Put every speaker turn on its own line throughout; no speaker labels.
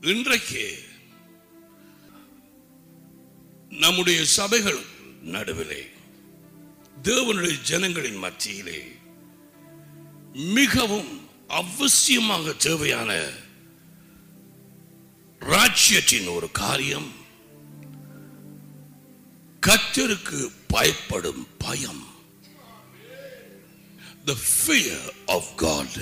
இன்றைக்கு நம்முடைய சபைகள் நடுவிலே தேவனுடைய ஜனங்களின் மத்தியிலே மிகவும் அவசியமாக தேவையான ராஜ்யத்தின் ஒரு காரியம் கத்தருக்கு பயப்படும் பயம் the fear of God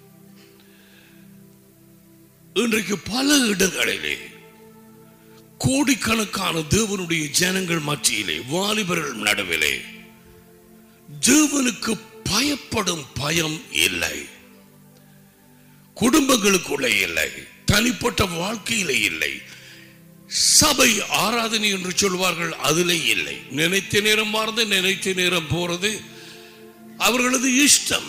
இன்றைக்கு பல இடங்களிலே கோடிக்கணக்கான தேவனுடைய ஜனங்கள் மத்தியிலே வாலிபர்கள் நடுவிலே தேவனுக்கு பயப்படும் பயம் இல்லை குடும்பங்களுக்குள்ளே இல்லை தனிப்பட்ட வாழ்க்கையிலே இல்லை சபை ஆராதனை என்று சொல்வார்கள் அதிலே இல்லை நினைத்த நேரம் மாறுது நினைத்த நேரம் போறது அவர்களது இஷ்டம்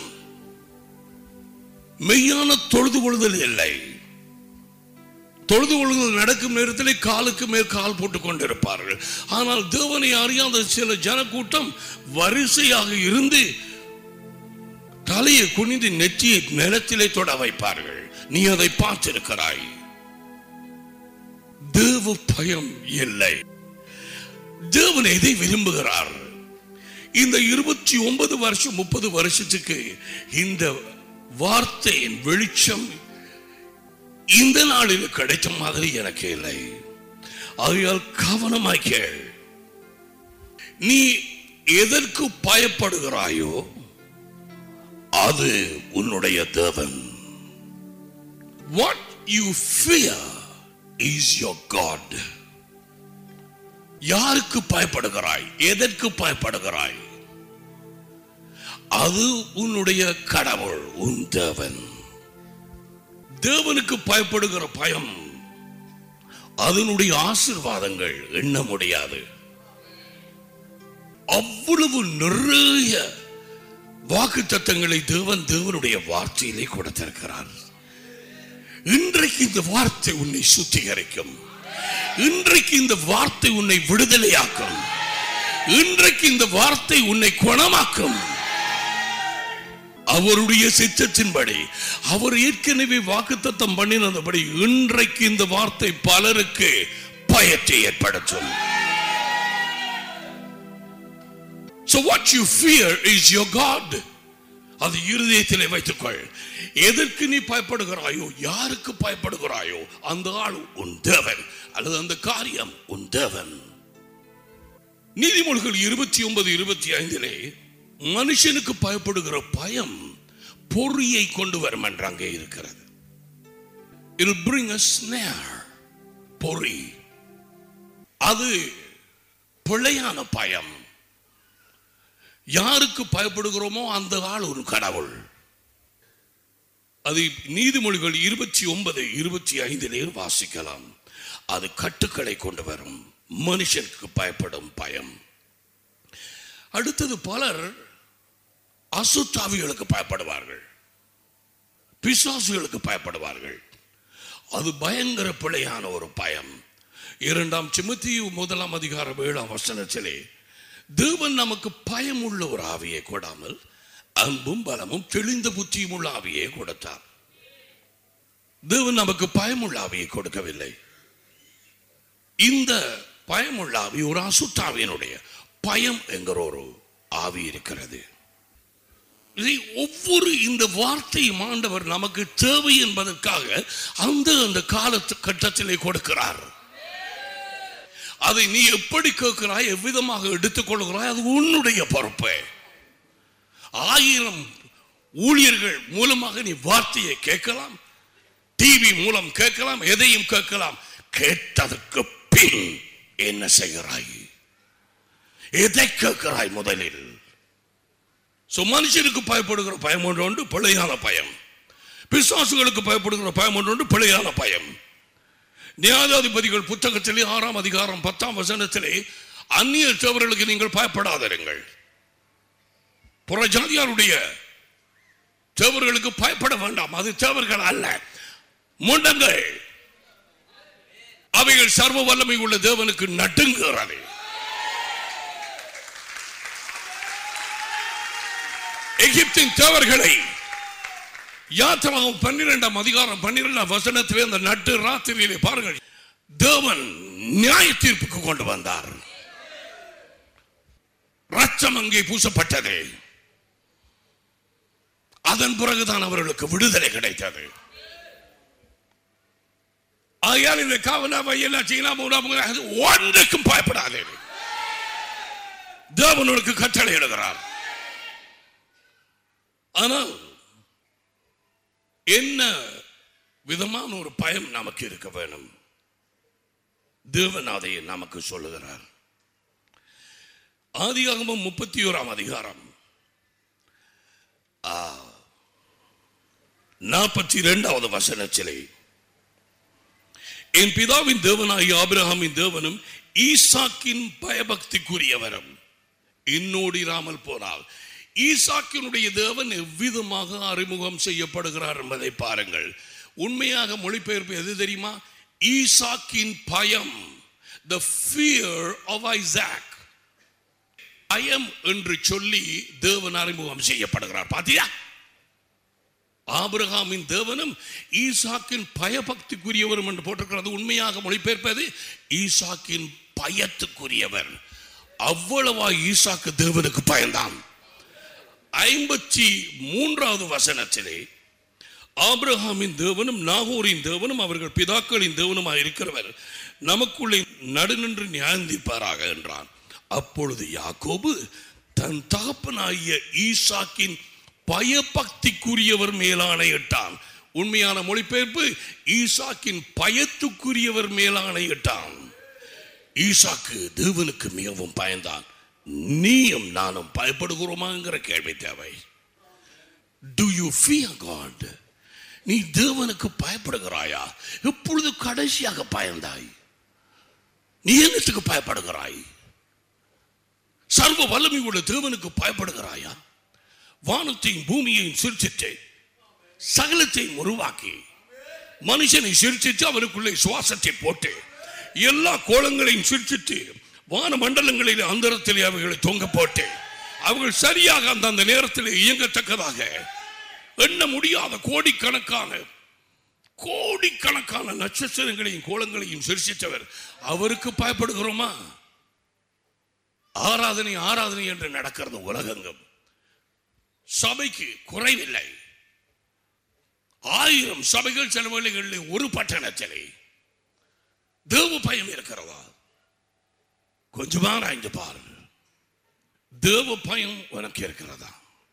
மெய்யான தொழுது கொள்ளுதல் இல்லை தொழுது கொள்ளுதல் நடக்கும் நேரத்தில் காலுக்கு மேல் கால் போட்டுக் கொண்டிருப்பார்கள் ஆனால் தேவனை அறியாத சில ஜனக்கூட்டம் வரிசையாக இருந்து தலையை குனிந்து நெற்றியை நிலத்திலே தொட வைப்பார்கள் நீ அதை பார்த்திருக்கிறாய் தேவ பயம் இல்லை தேவன் எதை விரும்புகிறார் இந்த இருபத்தி ஒன்பது வருஷம் முப்பது வருஷத்துக்கு இந்த வார்த்தையின் வெளிச்சம் இந்த நாளில் கிடைத்த மாதிரி எனக்கு இல்லை ஆகையால் கவனமாய் கேள் நீ எதற்கு பயப்படுகிறாயோ அது உன்னுடைய தேவன் what you fear is your god யாருக்கு பயப்படுகிறாய் எதற்கு பயப்படுகிறாய் அது உன்னுடைய கடவுள் உன் தேவன் தேவனுக்கு பயப்படுகிற பயம் அதனுடைய ஆசிர்வாதங்கள் எண்ண முடியாது அவ்வளவு நிறைய வாக்கு தத்தங்களை தேவன் தேவனுடைய வார்த்தையிலே கொடுத்திருக்கிறார் இன்றைக்கு இந்த வார்த்தை உன்னை சுத்திகரிக்கும் இன்றைக்கு இந்த வார்த்தை உன்னை விடுதலையாக்கும் இன்றைக்கு இந்த வார்த்தை உன்னை குணமாக்கும் அவருடைய சித்தத்தின்படி அவர் ஏற்கனவே வாக்குத்தத்தம் பண்ணினபடி இன்றைக்கு இந்த வார்த்தை பலருக்கு பயத்தை ஏற்படுத்தும் So what you fear is your God. அது இருதயத்திலே வைத்துக்கொள் எதற்கு நீ பயப்படுகிறாயோ யாருக்கு பயப்படுகிறாயோ அந்த ஆள் உன் தேவன் அல்லது அந்த காரியம் உன் தேவன் நீதிமொழிகள் இருபத்தி ஒன்பது இருபத்தி ஐந்திலே மனுஷனுக்கு பயப்படுகிற பயம் பொறியை கொண்டு வரும் என்று அங்கே இருக்கிறது it will bring a snare பொறி அது பிழையான பயம் யாருக்கு பயப்படுகிறோமோ அந்த ஆள் ஒரு கடவுள் அது நீதிமொழிகள் இருபத்தி ஒன்பது இருபத்தி ஐந்திலே வாசிக்கலாம் அது கட்டுக்களை கொண்டு வரும் மனுஷனுக்கு பயப்படும் பயம் அடுத்தது பலர் அசுத்தாவிகளுக்கு பயப்படுவார்கள் பிசாசுகளுக்கு பயப்படுவார்கள் அது பயங்கர பிழையான ஒரு பயம் இரண்டாம் சிமத்தி முதலாம் அதிகாரம் ஏழாம் வசனத்திலே தேவன் நமக்கு பயமுள்ள ஒரு ஆவியை கொடாமல் அன்பும் பலமும் தெளிந்த புத்தியும் உள்ள ஆவியை கொடுத்தார் தேவன் நமக்கு பயமுள்ள ஆவியை கொடுக்கவில்லை இந்த பயமுள்ள ஆவி ஒரு அசுத்தாவியனுடைய பயம் என்கிற ஒரு ஆவி இருக்கிறது இதை ஒவ்வொரு இந்த வார்த்தையும் ஆண்டவர் நமக்கு தேவை என்பதற்காக அந்த அந்த காலத்து கட்டத்திலே கொடுக்கிறார் அதை நீ எப்படி கேட்கிறாய் எவ்விதமாக எடுத்துக்கொள்கிறாய் அது உன்னுடைய பொறுப்பு ஆயிரம் ஊழியர்கள் மூலமாக நீ வார்த்தையை கேட்கலாம் டிவி மூலம் கேட்கலாம் எதையும் கேட்கலாம் கேட்டதற்கு பின் என்ன செய்கிறாய் எதை கேட்கிறாய் முதலில் சோ மனுஷனுக்கு பயப்படுகிற பயம் ஒன்று உண்டு பிழையான பயம் பிசாசுகளுக்கு பயப்படுகிற பயம் ஒன்று உண்டு பிழையான பயம் நியாயாதிபதிகள் புத்தகத்திலே ஆறாம் அதிகாரம் பத்தாம் வசனத்திலே அந்நிய தேவர்களுக்கு நீங்கள் பயப்படாதிருங்கள் புறஜாதியாருடைய தேவர்களுக்கு பயப்பட வேண்டாம் அது தேவர்கள் அல்ல முண்டங்கள் அவைகள் சர்வ வல்லமை உள்ள தேவனுக்கு நட்டுங்கிறது எகிப்தின் தேவர்களை யாத்திராவும் பன்னிரெண்டாம் அதிகாரம் பன்னிரெண்டாம் வசனத்திலே அந்த நட்டு ராத்திரியிலே பாருங்கள் தேவன் நியாய தீர்ப்புக்கு கொண்டு வந்தார் ரத்தம் அங்கே பூசப்பட்டது அதன் பிறகுதான் அவர்களுக்கு விடுதலை கிடைத்தது ஆகையால் இந்த காவலா எல்லாம் செய்யலாம் அது ஒன்றுக்கும் பயப்படாதே தேவனுக்கு கட்டளை இடுகிறார் ஆனால் என்ன விதமான ஒரு பயம் நமக்கு இருக்க வேணும் தேவன் அதை நமக்கு சொல்லுகிறார் ஆதியாகமம் முப்பத்தி ஓராம் அதிகாரம் நாற்பத்தி இரண்டாவது வசனத்திலே என் பிதாவின் தேவனாகிய ஆபிரகாமின் தேவனும் ஈசாக்கின் பயபக்திக்குரியவரும் என்னோடு இராமல் போனால் ஈசாக்கினுடைய தேவன் எவ்விதமாக அறிமுகம் செய்யப்படுகிறார் என்பதை பாருங்கள் உண்மையாக மொழிபெயர்ப்பு எது தெரியுமா ஈசாக்கின் பயம் the fear of Isaac பயம் என்று சொல்லி தேவன் அறிமுகம் செய்யப்படுகிறார் பாத்தியா ஆபிரகாமின் தேவனும் ஈசாக்கின் பயபக்திக்குரியவரும் என்று போட்டிருக்கிறது உண்மையாக மொழிபெயர்ப்பது ஈசாக்கின் பயத்துக்குரியவர் அவ்வளவா ஈசாக்கு தேவனுக்கு பயந்தான் ஐம்பத்தி மூன்றாவது வசனத்திலே ஆபிரகாமின் தேவனும் நாகூரின் தேவனும் அவர்கள் பிதாக்களின் தேவனுமாய் இருக்கிறவர் நமக்குள்ளே நடுநின்று நியாயந்திப்பாராக என்றான் அப்பொழுது யாக்கோபு தன் தகப்பனாகிய ஈசாக்கின் பயபக்திக்குரியவர் மேலாணையிட்டான் உண்மையான மொழிபெயர்ப்பு ஈசாக்கின் பயத்துக்குரியவர் மேலாணையிட்டான் ஈசாக்கு தேவனுக்கு மிகவும் பயந்தான் நீயும் நானும் பயப்படுகிறோமாங்கிற கேள்வி தேவை டு யூ ஃபியர் காட் நீ தேவனுக்கு பயப்படுகிறாயா எப்பொழுது கடைசியாக பயந்தாய் நீ என்னத்துக்கு பயப்படுகிறாய் சர்வ வல்லமை உள்ள தேவனுக்கு பயப்படுகிறாயா வானத்தையும் பூமியையும் சிரிச்சிட்டு சகலத்தையும் உருவாக்கி மனுஷனை சிரிச்சிட்டு அவருக்குள்ளே சுவாசத்தை போட்டு எல்லா கோலங்களையும் சிரிச்சிட்டு வான மண்டலங்களில் அந்தரத்திலே அவைகளை தொங்க போட்டு அவர்கள் சரியாக அந்த அந்த நேரத்தில் இயங்கத்தக்கதாக எண்ண முடியாத கோடிக்கணக்கான கோடிக்கணக்கான நட்சத்திரங்களையும் கோலங்களையும் சிரிச்சிட்டவர் அவருக்கு பயப்படுகிறோமா ஆராதனை ஆராதனை என்று நடக்கிறது உலகங்கம் சபைக்கு குறைவில்லை ஆயிரம் சபைகள் சில வேளைகளில் ஒரு பட்டணத்திலே தேவ பயம் இருக்கிறதா கொஞ்சமா ஆய்ந்து பாரு தேவ பயம் உனக்கு இருக்கிறதா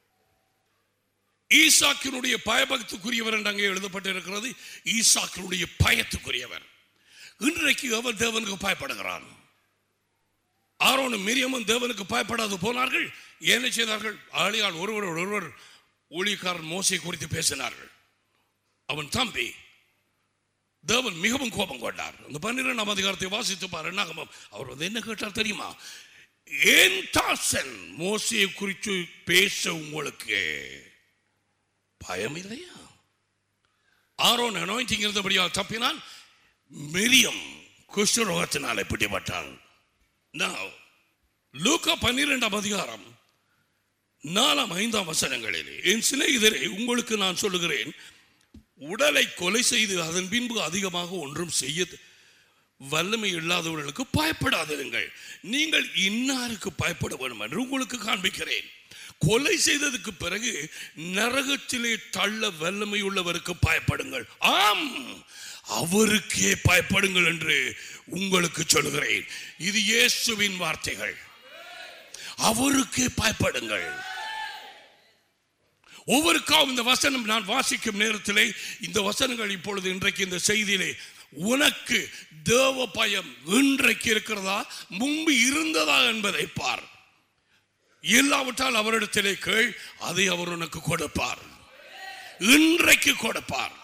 ஈசாக்கினுடைய பயபக்திக்குரியவர் என்று அங்கே எழுதப்பட்டிருக்கிறது ஈசாக்கினுடைய பயத்துக்குரியவர் இன்றைக்கு அவர் தேவனுக்கு பயப்படுகிறான் ஆரோனும் மிரியமும் தேவனுக்கு பயப்படாது போனார்கள் என்ன செய்தார்கள் ஆளியால் ஒருவர் ஒருவர் ஊழியக்காரன் மோசை குறித்து பேசினார்கள் அவன் தம்பி தேவன் மிகவும் கோபம் கொண்டார் அந்த பன்னிரெண்டாம் அதிகாரத்தை வாசித்து பாரு என்னாகமம் அவர் வந்து என்ன கேட்டார் தெரியுமா ஏன் தாசன் மோசையை குறித்து பேச உங்களுக்கு பயம் இல்லையா ஆரோன் அனாயிண்டிங் இருந்தபடியால் தப்பினால் மிரியம் குஷ்டரோகத்தினாலே பிடிபட்டாள் Now, லூக்கா பன்னிரெண்டாம் அதிகாரம் நாலாம் ஐந்தாம் வசனங்களிலே என் சிநேகிதரே உங்களுக்கு நான் சொல்லுகிறேன் உடலை கொலை செய்து அதன் பின்பு அதிகமாக ஒன்றும் செய்ய வல்லமை இல்லாதவர்களுக்கு பயப்படாதிருங்கள் நீங்கள் இன்னாருக்கு பயப்பட வேண்டும் என்று உங்களுக்கு காண்பிக்கிறேன் கொலை செய்ததுக்கு பிறகு நரகத்திலே தள்ள வல்லமை உள்ளவருக்கு பயப்படுங்கள் ஆம் அவருக்கே பயப்படுங்கள் என்று உங்களுக்கு சொல்கிறேன் இது இயேசுவின் வார்த்தைகள் அவருக்கே பயப்படுங்கள் ஒவ்வொருக்காவும் இந்த வசனம் நான் வாசிக்கும் நேரத்திலே இந்த வசனங்கள் இப்பொழுது இன்றைக்கு இந்த செய்தியிலே உனக்கு தேவ பயம் இன்றைக்கு இருக்கிறதா முன்பு இருந்ததா என்பதை பார் இல்லாவிட்டால் அவரிடத்திலே கேள் அதை அவர் உனக்கு கொடுப்பார் இன்றைக்கு கொடுப்பார்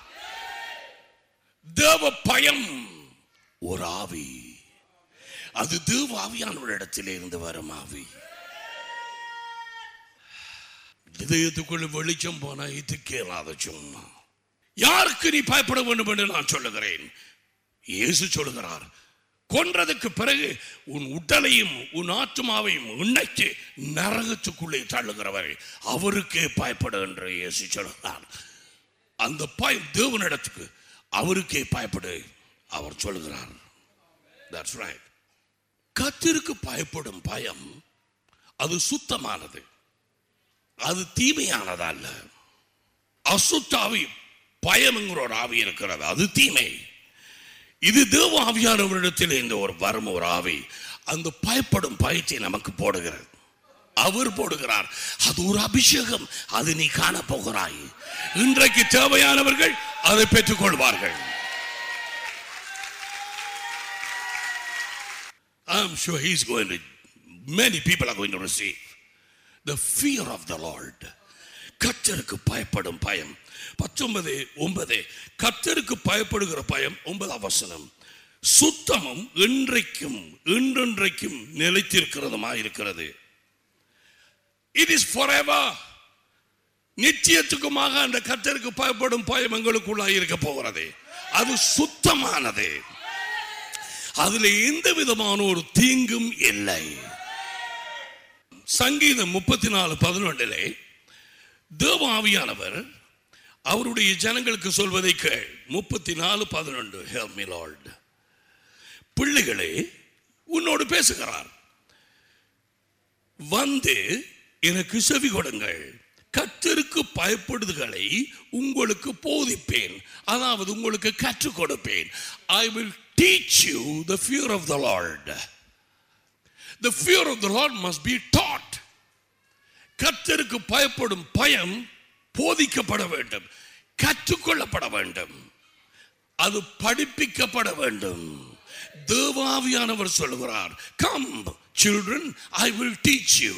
தேவ பயம் ஒரு ஆவி அது தேவ ஆவியானவரிடத்திலே இருந்து வரும் ஆவி இதயத்துக்குள்ள வெளிச்சம் போனா இது கேளாத சும்மா யாருக்கு நீ பயப்பட வேண்டும் என்று நான் சொல்லுகிறேன் இயேசு சொல்லுகிறார் கொன்றதுக்கு பிறகு உன் உடலையும் உன் ஆத்மாவையும் உன்னைக்கு நரகத்துக்குள்ளே தள்ளுகிறவர் அவருக்கே பயப்படு என்று இயேசு சொல்கிறார் அந்த பயம் தேவனிடத்துக்கு அவருக்கே பயப்படு அவர் சொல்லுகிறார் That's right. கர்த்தருக்கு பயப்படும் பயம் அது சுத்தமானது அது தீமையானதல்ல அசுத்தாவி பயம்ங்கிற ஒரு ஆவி இருக்கிறது அது தீமை இது தேவ ஆவியானவரிடத்தில் இந்த ஒரு வரும் ஒரு ஆவி அந்த பயப்படும் பயத்தை நமக்கு போடுகிறது அவர் போடுகிறார் அது ஒரு அபிஷேகம் அது நீ காண போகிறாய் இன்றைக்கு தேவையானவர்கள் அதை பெற்றுக் கொள்வார்கள் I'm sure he's going to, many people are going to receive the fear of the Lord. கர்த்தருக்கு பயப்படும் பயம் பத்தொன்பது ஒன்பது கர்த்தருக்கு பயப்படுகிற பயம் ஒன்பதாம் வசனம் சுத்தமும் இன்றைக்கும் இன்றென்றைக்கும் நிலைத்திருக்கிறதுமா இருக்கிறது இட் இஸ் forever நிச்சயத்துக்குமாக அந்த கர்த்தருக்கு பயப்படும் பயம் எங்களுக்குள்ளாக இருக்க போகிறது அது சுத்தமானது அதுல எந்த விதமான ஒரு தீங்கும் இல்லை சங்கீதம் முப்பத்தி நாலு பதினொன்றிலே தேவ ஆவியானவர் அவருடைய ஜனங்களுக்கு சொல்வதை கேள் முப்பத்தி நாலு பதினொன்று ஹெல்ப் மீ லார்ட் பிள்ளைகளே உன்னோடு பேசுகிறார் வந்து எனக்கு செவி கொடுங்கள் கர்த்தருக்கு பயப்படுதுகளை உங்களுக்கு போதிப்பேன் அதாவது உங்களுக்கு கற்றுக் கொடுப்பேன் I will teach you the fear of the lord the fear of the lord must be taught கர்த்தருக்கு பயப்படும் பயம் போதிக்கப்பட வேண்டும் கற்றுக்கொள்ளப்பட வேண்டும் அது படிப்பிக்கப்பட வேண்டும் தேவாவியானவர் சொல்லுகிறார் come children I will teach you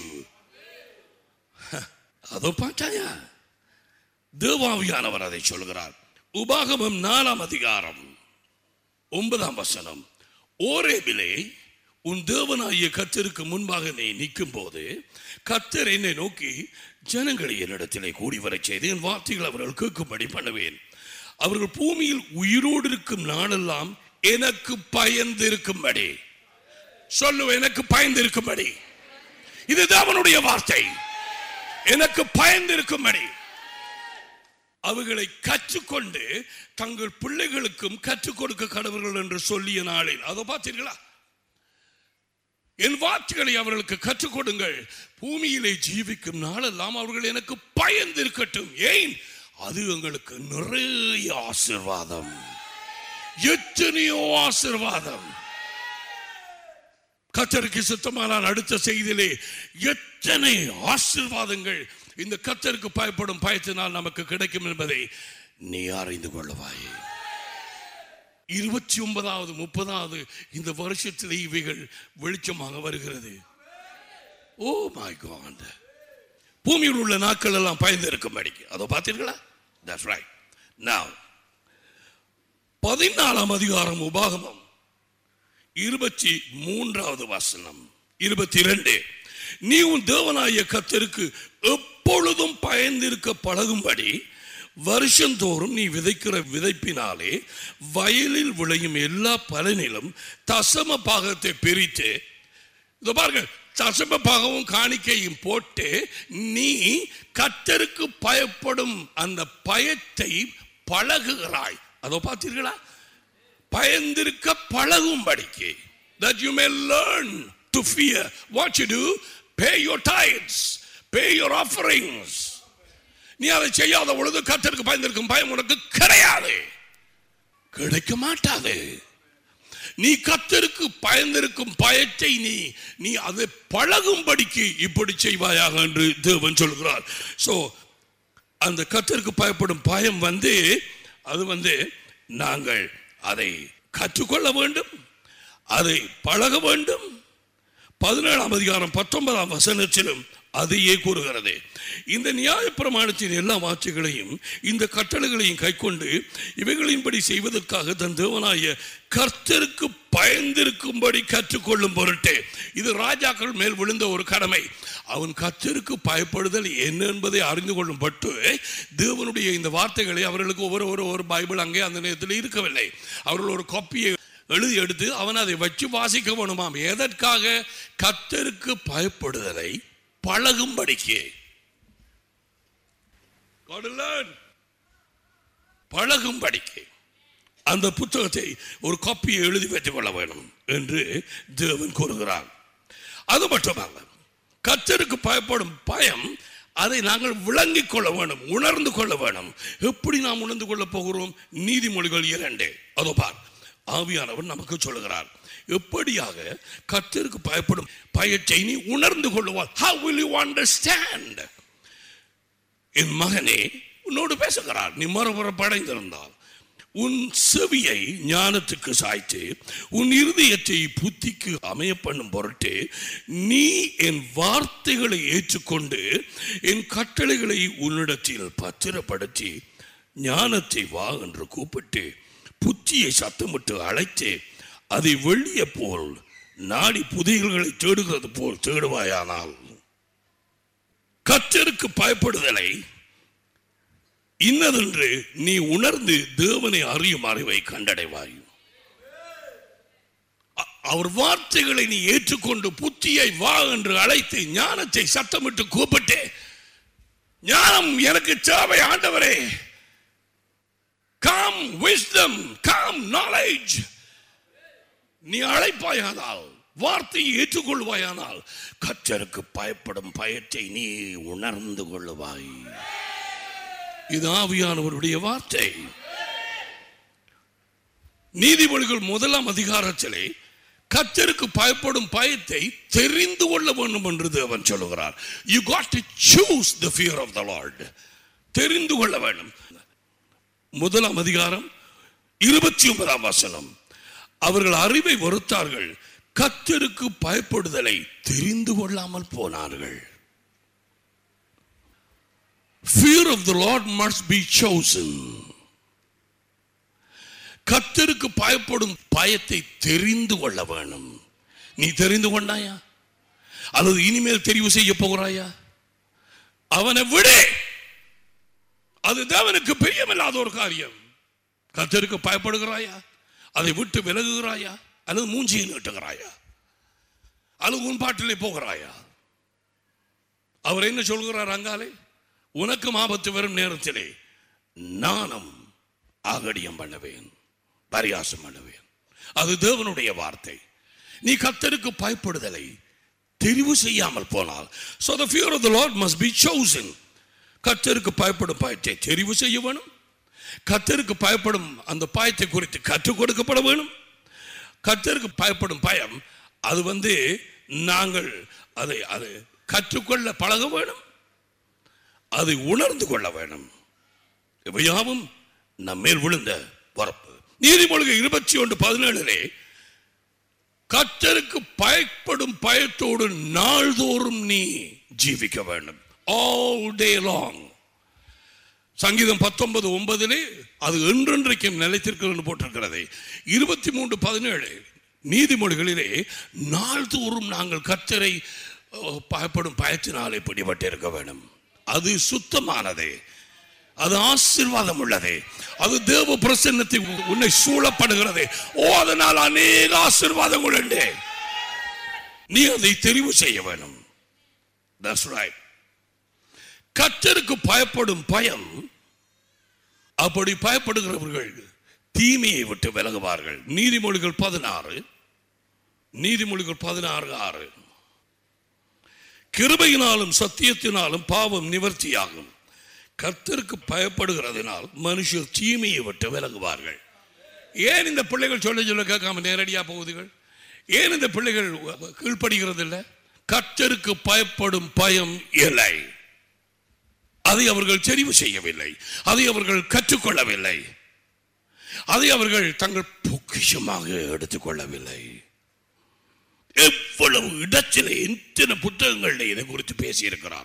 அதோ பார்த்தாயா தேவாவியானவர் அதை சொல்கிறார் உபாகமம் நாலாம் அதிகாரம் ஒன்பதாம் வசனம் ஓரேபிலே உன் தேவனாகிய கத்தருக்கு முன்பாக நீ நிற்கும் போது கத்தர் என்னை நோக்கி ஜனங்களை என்னிடத்திலே கூடி வரச் செய்து என் வார்த்தைகள் அவர்கள் கேட்கும்படி பண்ணுவேன் அவர்கள் பூமியில் உயிரோடு இருக்கும் நாளெல்லாம் எனக்கு பயந்து இருக்கும்படி சொல்லு எனக்கு பயந்து இருக்கும்படி இது தேவனுடைய வார்த்தை எனக்கு பயந்து இருக்கும்படி அவைகளை கற்றுக்கொண்டு தங்கள் பிள்ளைகளுக்கும் கற்றுக் கொடுக்க கடவர்கள் என்று சொல்லிய நாளில் அதை பார்த்தீர்களா என் வார்த்தைகளை அவர்களுக்கு கற்றுக் கொடுங்கள் பூமியிலே ஜீவிக்கும் நாளெல்லாம் அவர்கள் எனக்கு பயந்து இருக்கட்டும் ஏன் அது எங்களுக்கு நிறைய ஆசிர்வாதம் எத்தனையோ ஆசிர்வாதம் கத்தருக்கு சுத்தமானால் அடுத்த செய்தியிலே எத்தனை ஆசிர்வாதங்கள் இந்த கத்தருக்கு பயப்படும் பயத்தினால் நமக்கு கிடைக்கும் என்பதை நீ அறிந்து கொள்ளுவாய் இருபத்தி ஒன்பதாவது முப்பதாவது இந்த வருஷத்தில் இவைகள் வெளிச்சமாக வருகிறது ஓ மை காட் பூமியில் உள்ள நாட்கள் எல்லாம் பயந்து இருக்கும்படி அதோ பார்த்தீர்களா தட்ஸ் ரைட் now பதினாலாம் அதிகாரம் உபாகமம் இருபத்தி மூன்றாவது வசனம் இருபத்தி இரண்டு நீ உன் தேவனாய கத்தருக்கு எப்பொழுதும் பயந்திருக்க பழகும்படி வருஷந்தோறும் நீ விதைக்கிற விதைப்பினாலே வயலில் விளையும் எல்லா பலனிலும் தசம பாகத்தை பிரித்து இதோ பாருங்க தசம பாகமும் காணிக்கையும் போட்டு நீ கத்தருக்கு பயப்படும் அந்த பயத்தை பழகுகிறாய் அதோ பார்த்தீர்களா பயந்திருக்க பழகும்படிக்கு that you may learn to fear what you do pay your tithes pay your offerings நீ அதை செய்யாத பொழுது கத்தருக்கு பயந்திருக்கும் பயம் உனக்கு கிடையாது கிடைக்க மாட்டாது நீ கத்தருக்கு பயந்திருக்கும் பயத்தை நீ நீ அதை பழகும்படிக்கு இப்படி செய்வாயாக என்று தேவன் சொல்கிறார் சோ அந்த கத்தருக்கு பயப்படும் பயம் வந்து அது வந்து நாங்கள் அதை கற்றுக்கொள்ள வேண்டும் அதை பழக வேண்டும் பதினேழாம் அதிகாரம் பத்தொன்பதாம் வசனத்திலும் அதையே கூறுகிறது இந்த நியாயப்பிரமாணத்தின் எல்லா வார்த்தைகளையும் இந்த கட்டளைகளையும் கைக்கொண்டு இவைகளின்படி செய்வதற்காக தன் தேவனாய கர்த்தருக்கு பயந்திருக்கும்படி கற்றுக்கொள்ளும் பொருட்டே இது ராஜாக்கள் மேல் விழுந்த ஒரு கடமை அவன் கர்த்தருக்கு பயப்படுதல் என்ன என்பதை அறிந்து கொள்ளும் பட்டு தேவனுடைய இந்த வார்த்தைகளை அவர்களுக்கு ஒவ்வொரு ஒரு ஒரு பைபிள் அங்கே அந்த நேரத்தில் இருக்கவில்லை அவர்கள் ஒரு காப்பியை எழுதி எடுத்து அவன் அதை வச்சு வாசிக்க வேணுமாம் எதற்காக கர்த்தருக்கு பயப்படுதலை பழகும்படிக்கு God will learn. பழகும்படிக்கு அந்த புத்தகத்தை ஒரு காப்பியை எழுதி வைத்துக் கொள்ள வேண்டும் என்று தேவன் கூறுகிறார் அது மட்டுமல்ல கத்தருக்கு பயப்படும் பயம் அதை நாங்கள் விளங்கிக் கொள்ள வேண்டும் உணர்ந்து கொள்ள வேண்டும் எப்படி நாம் உணர்ந்து கொள்ள போகிறோம் நீதிமொழிகள் இரண்டு அதோ பார் ஆவியானவர் நமக்கு சொல்லுகிறார் எப்படியாக கத்தருக்கு பயப்படும் பயத்தை நீ உணர்ந்து கொள்ளுவார் how will you understand என் மகனே உன்னோடு பேசுகிறார் நீ மறுபுறம் படைந்திருந்தால் உன் செவியை ஞானத்துக்கு சாய்த்து உன் இருதயத்தை புத்திக்கு அமைய பண்ணும் பொருட்டு நீ என் வார்த்தைகளை ஏற்றுக்கொண்டு என் கட்டளைகளை உன்னிடத்தில் பத்திரப்படுத்தி ஞானத்தை வா என்று கூப்பிட்டு புத்தியை சத்தமிட்டு அழைத்து அதை வெள்ளிய போல் நாடி புதையல்களை தேடுகிறது போல் தேடுவாயானால் கத்தருக்கு பயப்படுதலை இன்னதென்று நீ உணர்ந்து தேவனை அறியும் அறிவை கண்டடைவாய் அ- அவர் வார்த்தைகளை நீ ஏற்றுக்கொண்டு புத்தியை வா என்று அழைத்து ஞானத்தை சத்தமிட்டு கூப்பிட்டு ஞானம் எனக்கு தேவை ஆண்டவரே காம் wisdom காம் knowledge நீ அழைப்பாயானால் வார்த்தையை ஏற்றுக்கொள்வாயானால் கற்றருக்கு பயப்படும் பயத்தை நீ உணர்ந்து கொள்ளுவாய் இது ஆவியானவருடைய வார்த்தை நீதிமொழிகள் முதலாம் அதிகாரத்திலே கத்தருக்கு பயப்படும் பயத்தை தெரிந்து கொள்ள வேண்டும் என்று தேவன் சொல்லுகிறார் you got to choose the fear of the Lord தெரிந்து கொள்ள வேண்டும் முதலாம் அதிகாரம் இருபத்தி ஒன்பதாம் வசனம் அவர்கள் அறிவை வெறுத்தார்கள் கத்தருக்கு பயப்படுதலை தெரிந்து கொள்ளாமல் போனார்கள் fear of the lord must be chosen கத்தருக்கு பயப்படும் பயத்தை தெரிந்து கொள்ள வேணும் நீ தெரிந்து கொண்டாயா அல்லது இனிமேல் தெரிவு செய்ய போகிறாயா அவனை விடு அது தேவனுக்கு பிரியமில்லாத ஒரு காரியம் கத்தருக்கு பயப்படுகிறாயா அதை விட்டு விலகுகிறாயா அல்லது மூஞ்சியை நீட்டுகிறாயா அல்லது உன் பாட்டிலே போகிறாயா அவர் என்ன சொல்கிறார் அங்காலே உனக்கும் ஆபத்து வரும் நேரத்திலே நானும் ஆகடியம் பண்ணுவேன் பரியாசம் பண்ணுவேன் அது தேவனுடைய வார்த்தை நீ கத்தருக்கு பயப்படுதலை தெரிவு செய்யாமல் போனால் so the fear of the lord must be chosen கத்தருக்கு பயப்படும் பயத்தை தெரிவு செய்ய வேணும் கத்தருக்கு பயப்படும் அந்த பயத்தை குறித்து கற்றுக் கொடுக்கப்பட வேணும் கத்தருக்கு பயப்படும் பயம் அது வந்து நாங்கள் அதை அதை கற்றுக்கொள்ள பழக வேணும் அதை உணர்ந்து கொள்ள வேணும் இவையாவும் நம்மேல் விழுந்த வரப்பு நீதிமொழிகள் இருபத்தி ஒன்று பதினேழிலே கத்தருக்கு பயப்படும் பயத்தோடு நாள்தோறும் நீ ஜீவிக்க வேண்டும் ஆல் டே லாங் சங்கீதம் பத்தொன்பது ஒன்பதிலே அது என்றென்றைக்கும் நிலைத்திருக்கிறது போட்டிருக்கிறது இருபத்தி மூன்று பதினேழு நீதிமொழிகளிலே நாள்தோறும் நாங்கள் கத்தரை அஹ், பயப்படும் பயத்தினாலே பிடிபட்டிருக்க வேண்டும் அது சுத்தமானது அது ஆசீர்வாதம் உள்ளது அது தேவ பிரசன்னத்தை உ- உன்னை சூழப்படுகிறது ஓ அதனால் அநேக ஆசீர்வாதங்கள் உண்டு நீ அதை தெரிவு செய்ய வேணும் That's right. கர்த்தருக்கு பயப்படும் பயம் அப்படி பயப்படுகிறவர்கள் தீமையை விட்டு விலகுவார்கள் நீதிமொழிகள் பதினாறு நீதிமொழிகள் பதினாறு ஆறு கிருபையினாலும் சத்தியத்தினாலும் பாவம் நிவர்த்தியாகும் கர்த்தருக்கு பயப்படுகிறதுனால் மனுஷர் தீமையை விட்டு விலகுவார்கள் ஏன் இந்த பிள்ளைகள் சொல்ல சொல்ல கேட்காம நேரடியா போகுதுகள் ஏன் இந்த பிள்ளைகள் கீழ்ப்படுகிறது இல்லை கர்த்தருக்கு பயப்படும் பயம் இல்லை அதை அவர்கள் தெரிவு செய்யவில்லை அதை அவர்கள் கற்றுக்கொள்ளவில்லை அதை அவர்கள் தங்கள் பொக்கிஷமாக எடுத்துக்கொள்ளவில்லை எவ்வளவு இடத்திலே எத்தனை புத்தகங்களில் இதை குறித்து பேசியிருக்கிறார்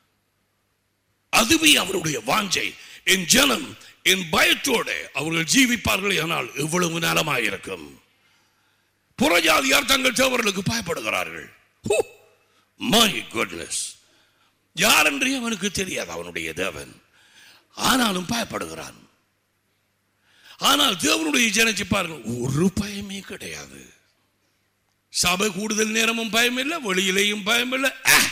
அதுவே அவருடைய வாஞ்சை என் ஜனம் என் பயத்தோடு அவர்கள் ஜீவிப்பார்கள் ஆனால் எவ்வளவு நலமாயிருக்கும் புறஜாதியார் தங்கள் தேவர்களுக்கு பயப்படுகிறார்கள் மை குட்னஸ் யார் என்றே அவனுக்கு தெரியாது அவனுடைய தேவன் ஆனாலும் பயப்படுகிறான் ஆனால் தேவனுடைய ஜனத்தை பாருங்கள் ஒரு பயமே கிடையாது சபை கூடுதல் நேரமும் பயம் இல்லை வெளியிலேயும் பயம் இல்லை ஆ!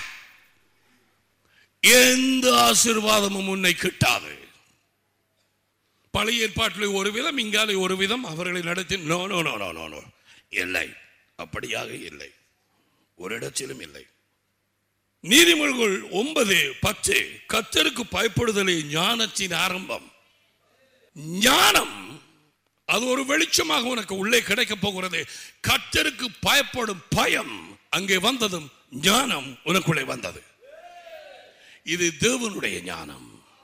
எந்த ஆசீர்வாதமும் உன்னை கிட்டாது பழைய ஏற்பாட்டில் ஒரு விதம் இங்காலே ஒரு விதம் அவர்களை நடத்தி no no no no no no இல்லை அப்படியாக இல்லை ஒரு இடத்திலும் இல்லை நீதிமொழிகள் ஒன்பது பத்து கத்தருக்கு பயப்படுதலே ஞானத்தின் ஆரம்பம் ஞானம் அது ஒரு வெளிச்சமாக உனக்கு உள்ளே கிடைக்க போகிறது கத்தருக்கு பயப்படும் பயம் அங்கே வந்ததும் ஞானம் உனக்குள்ளே வந்தது இது தேவனுடைய ஞானம்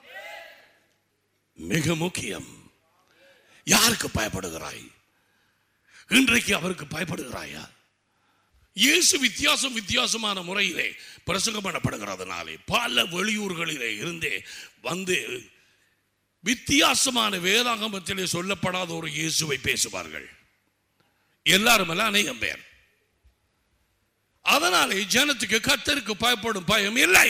மிக முக்கியம் யாருக்கு பயப்படுகிறாய் இன்றைக்கு அவருக்கு பயப்படுகிறாயா இயேசு வித்தியாசம் வித்தியாசமான முறையிலே பிரசங்கம் பண்ணப்படுகிறதுனாலே பல வெளியூர்களிலே இருந்தே வந்து வித்தியாசமான வேதாகமத்திலே சொல்லப்படாத ஒரு இயேசுவை பேசுவார்கள் எல்லாரும் அல்ல அநேகம் பேர் அதனாலே ஜனத்துக்கு கத்தருக்கு பயப்படும் பயம் இல்லை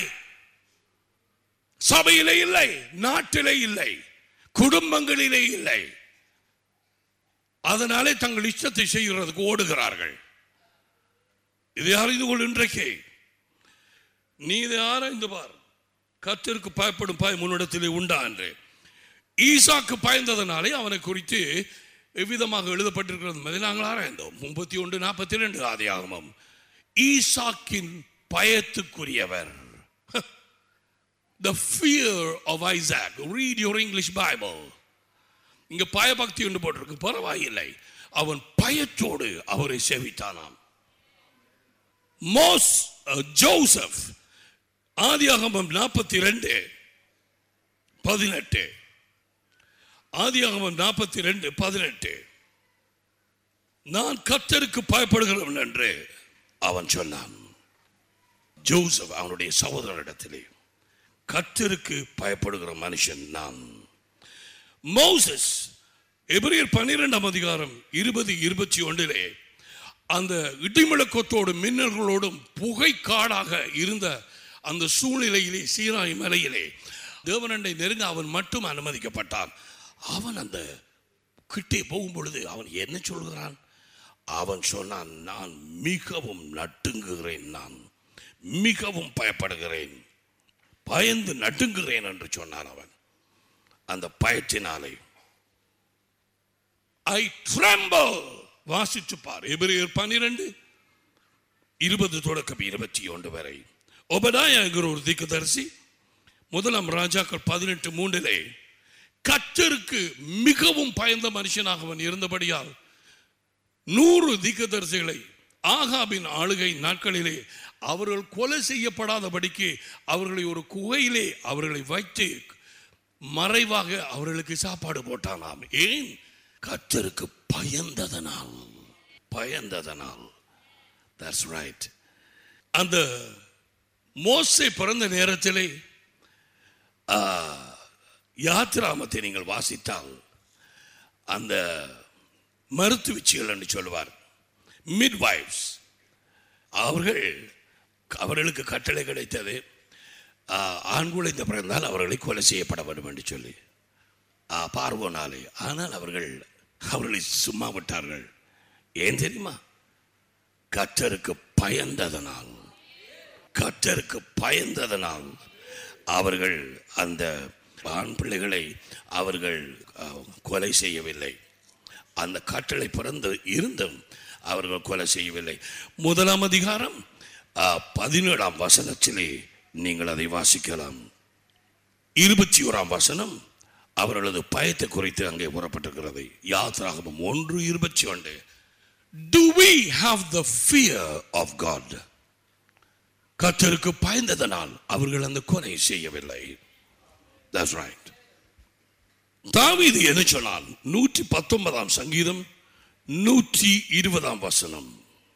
சபையிலே இல்லை நாட்டிலே இல்லை குடும்பங்களிலே இல்லை அதனாலே தங்கள் இஷ்டத்தை செய்கிறதுக்கு ஓடுகிறார்கள் இதை அறிந்து கொள் இன்றைக்கு நீ இதை ஆராய்ந்து பார் கத்திற்கு பயப்படும் பயம் உன்னிடத்திலே உண்டா என்று ஈசாக்கு பயந்ததனாலே அவனை குறித்து எவ்விதமாக எழுதப்பட்டிருக்கிறது என்பதை நாங்கள் ஆராய்ந்தோம் முப்பத்தி ஒன்று நாற்பத்தி ரெண்டு ஆதி ஆகமம் ஈசாக்கின் பயத்துக்குரியவர் the fear of Isaac read your English Bible இங்க பயபக்தி என்று போட்டிருக்கு பரவாயில்லை அவன் பயத்தோடு அவரை சேவித்தானாம் மோஸ் அஹ், ஜோசப் ஆதியாகமம் நாற்பத்தி ரெண்டு பதினெட்டு ஆதியாகமம் நாற்பத்தி ரெண்டு பதினெட்டு நான் கத்தருக்கு பயப்படுகிறவன் என்று அவன் சொன்னான் ஜோசப் அவனுடைய சகோதரனிடத்திலே கத்தருக்கு பயப்படுகிற மனுஷன் நான் மோசஸ் எபிரியர் பன்னிரெண்டாம் அதிகாரம் இருபது இருபத்தி ஒன்றிலே அந்த இடிமுழக்கத்தோடும் மின்னல்களோடும் புகை காடாக இருந்த அந்த சூழ்நிலையிலே சீனாய் மலையிலே தேவனண்டை நெருங்க அவன் மட்டும் அனுமதிக்கப்பட்டான் அவன் அந்த கிட்டே போகும் பொழுது அவன் என்ன சொல்கிறான் அவன் சொன்னான் நான் மிகவும் நட்டுங்குகிறேன் நான் மிகவும் பயப்படுகிறேன் பயந்து நட்டுங்குகிறேன் என்று சொன்னான் அவன் அந்த பயத்தினாலே ஐ tremble வாசித்து பார் எபிரேயர் பன்னிரண்டு இருபது தொடக்கம் இருபத்தி ஒன்று வரை ஒபதாயா என்கிற ஒரு தீர்க்கதரிசி முதலாம் ராஜாக்கள் பதினெட்டு மூன்றிலே கத்தருக்கு மிகவும் பயந்த மனுஷனாக அவன் இருந்தபடியால் நூறு தீர்க்கதரிசிகளை ஆகாபின் ஆளுகை நாட்களிலே அவர்கள் கொலை செய்யப்படாதபடிக்கு அவர்களை ஒரு குகையிலே அவர்களை வைத்து மறைவாக அவர்களுக்கு சாப்பாடு போட்டானாம் ஏன் கத்தருக்கு பயந்ததனால் பயந்ததனால் தட்ஸ் ரைட் அந்த மோசே பிறந்த நேரத்திலே ஆ, யாத்திராமத்தை நீங்கள் வாசித்தால் அந்த மருத்துவச்சிகள் என்று சொல்வார் மிட்வைஃப்ஸ் அவர்கள் அவர்களுக்கு கட்டளை கிடைத்தது ஆ, ஆண் குழந்தை பிறந்தால் அவர்களை கொலை செய்யப்பட வேண்டும் என்று சொல்லி ஆ, பார்வோனாலே ஆனால் அவர்கள் அவர்களை சும்மா விட்டார்கள் ஏன் தெரியுமா கத்தருக்கு பயந்ததனால் கத்தருக்கு பயந்ததனால் அவர்கள் அந்த ஆண் பிள்ளைகளை அவர்கள் ஆ, கொலை செய்யவில்லை அந்த கட்டளை பிறந்து இருந்தும் அவர்கள் கொலை செய்யவில்லை முதலாம் அதிகாரம் ஆ, பதினேழாம் வசனத்திலே நீங்கள் அதை வாசிக்கலாம் இருபத்தி ஓராம் வசனம் அவர்களது பயத்தை குறித்து அங்கே கூறப்பட்டிருக்கிறது யாத்ராகமம் ஒன்று இருபத்தி ஒன்று to we have the fear of God கர்த்தருக்கு பயந்ததனால் அவர்கள் அந்த கொலை செய்யவில்லை that's right தாவீது என்ன சொன்னான் நூற்றி பத்தொன்பதாம் சங்கீதம் நூற்றி இருபதாம் வசனம்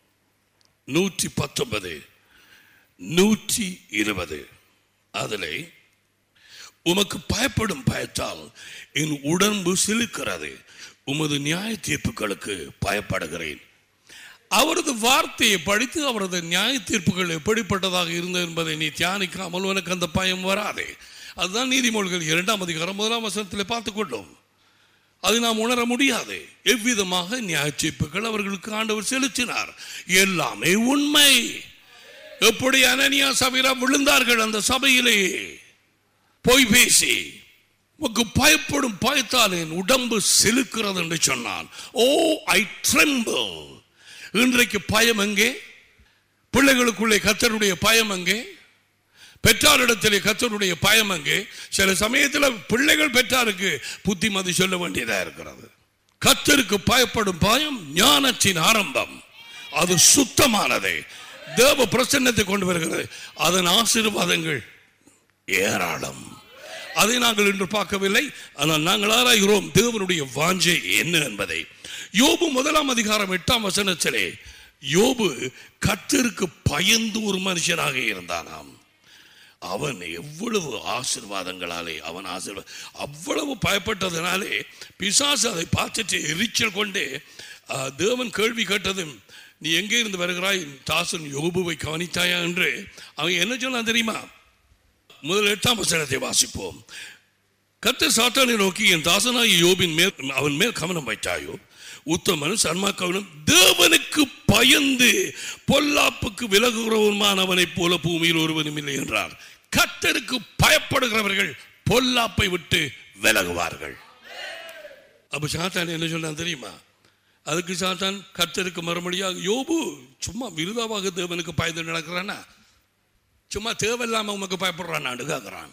நூற்றி பத்தொன்பது நூற்றி இருபது அதிலே உமக்கு பயப்படும் பயத்தால் என் உடம்பு சிலுக்கிறது உமது நியாய தீர்ப்புகளுக்கு பயப்படுகிறேன் அவரது வார்த்தையை படித்து அவரது நியாய தீர்ப்புகள் எப்படிப்பட்டதாக இருந்தது என்பதை நீ தியானிக்காமல் உனக்கு அந்த பயம் வராதே அதுதான் நீதிமொழிகள் இரண்டாம் அதிகாரம் முதலாம் வசனத்தில் பார்த்துக் கொண்டோம் அது நாம் உணர முடியாது எவ்விதமாக நியாய தீர்ப்புகள் அவர்களுக்கு ஆண்டவர் செலுத்தினார் எல்லாமே உண்மை எப்படி அனனியா சபையில விழுந்தார்கள் அந்த சபையிலே பொய் பேசி உமக்கு பயப்படும் பயத்தால் என் உடம்பு செலுக்கிறது என்று சொன்னான் ஓ ஐ tremble இன்றைக்கு பயம் எங்கே பிள்ளைகளுக்குள்ளே கத்தருடைய பயம் எங்கே பெற்றாரிடத்திலே கத்தருடைய பயம் அங்கே சில சமயத்தில் பிள்ளைகள் பெற்றாருக்கு புத்திமதி சொல்ல வேண்டியதா இருக்கிறது கத்தருக்கு பயப்படும் பயம் ஞானத்தின் ஆரம்பம் அது சுத்தமானது தேவ பிரசன்னத்தை கொண்டு வருகிறது அதன் ஆசீர்வாதங்கள் ஏராளம் அதை நாங்கள் இன்று பார்க்கவில்லை ஆனால் நாங்கள் ஆராய்கிறோம் தேவனுடைய வாஞ்சை என்ன என்பதை யோபு முதலாம் அதிகாரம் எட்டாம் வசனத்திலே யோபு கத்தருக்கு பயந்து ஒரு மனுஷனாக இருந்தானாம் அவன் எவ்வளவு ஆசிர்வாதங்களாலே அவன் ஆசிர்வா அவ்வளவு பயப்பட்டதனாலே பிசாசு அதை பார்த்துட்டு எரிச்சல் கொண்டே ஆ, தேவன் கேள்வி கேட்டதும் நீ எங்கே இருந்து வருகிறாய் தாசன் யோபுவை கவனித்தாயா என்று அவன் என்ன சொன்னான் தெரியுமா முதல் எட்டாம் வசனத்தை வாசிப்போம் கத்த சாத்தானை நோக்கி என் தாசனாகி யோபின் மேல் அவன் மேல் கவனம் வைத்தாயோ உத்தமனும் சன்மாக்கவனும் தேவனுக்கு பயந்து பொல்லாப்புக்கு விலகுகிறவனுமானவனைப் போல பூமியில் ஒருவனும் இல்லை என்றார் கத்தருக்கு பயப்படுகிறவர்கள் பொல்லாப்பை விட்டு விலகுவார்கள் அப்ப சாத்தான் என்ன சொன்னான் தெரியுமா அதுக்கு சாத்தான் கர்த்தருக்கு மறுமொழியாக யோபு சும்மா விருதாவாக தேவனுக்கு பயந்து நடக்கிறானா சும்மா தேவையில்லாம உமக்கு பயப்படுறான் கேட்கிறான்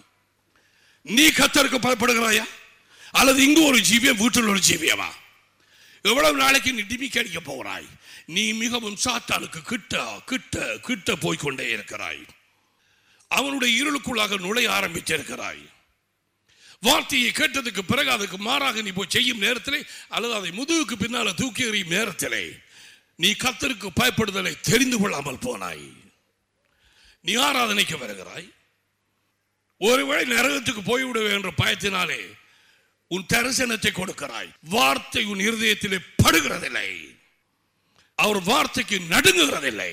நீ கத்தருக்கு பயப்படுகிறாயா அல்லது இங்கு ஒரு ஜீவிய வீட்டில் ஒரு ஜீவியமா எவ்வளவு நாளைக்கு நீ டிமிக்கி அடிக்க போகிறாய் நீ மிகவும் சாத்தானுக்கு கிட்ட கிட்ட கிட்ட போய்க்கொண்டே இருக்கிறாய் அவனுடைய இருளுக்குள்ளாக நுழைய ஆரம்பித்திருக்கிறாய் வார்த்தையை கேட்டதுக்கு பிறகு அதுக்கு மாறாக நீ போய் செய்யும் நேரத்திலே அல்லது அதை முதுகுக்கு பின்னால தூக்கி எறியும் நேரத்திலே நீ கத்தருக்கு பயப்படுதலை தெரிந்து கொள்ளாமல் போனாய் நீ ஆராதனைக்கு வருகிறாய் ஒருவேளை நரகத்துக்கு போய்விடுவே என்ற பயத்தினாலே உன் தரிசனத்தை கொடுக்கிறாய் வார்த்தை உன் இருதயத்திலே படுகிறதில்லை அவர் வார்த்தைக்கு நடுங்குகிறதில்லை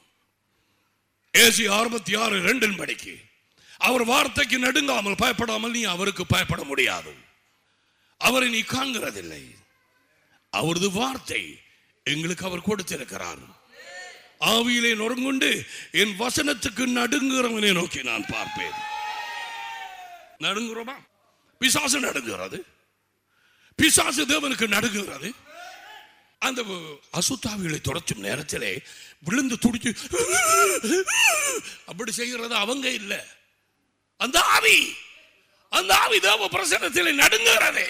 ஏசி அறுபத்தி ஆறு ரெண்டின் படிக்கு அவர் வார்த்தைக்கு நடுங்காமல் பயப்படாமல் நீ அவருக்கு பயப்பட முடியாது அவரை நீ காண்கிறதில்லை அவரது வார்த்தை எங்களுக்கு அவர் கொடுத்திருக்கிறார் ஆவியிலே நொறுங்குண்டு என் வசனத்துக்கு நடுங்குறவனை நோக்கி நான் பார்ப்பேன் நடுங்குறோமா பிசாசு நடுங்குகிறது பிசாசு தேவனுக்கு நடுங்குகிறது அந்த அசுத்தாவிகளை தொடச்சும் நேரத்திலே விழுந்து துடிச்சு அப்படி செய்கிறது அவங்க இல்ல அந்த ஆவி அந்த ஆவி தேவ பிரசன்னத்திலே நடுங்குகிறது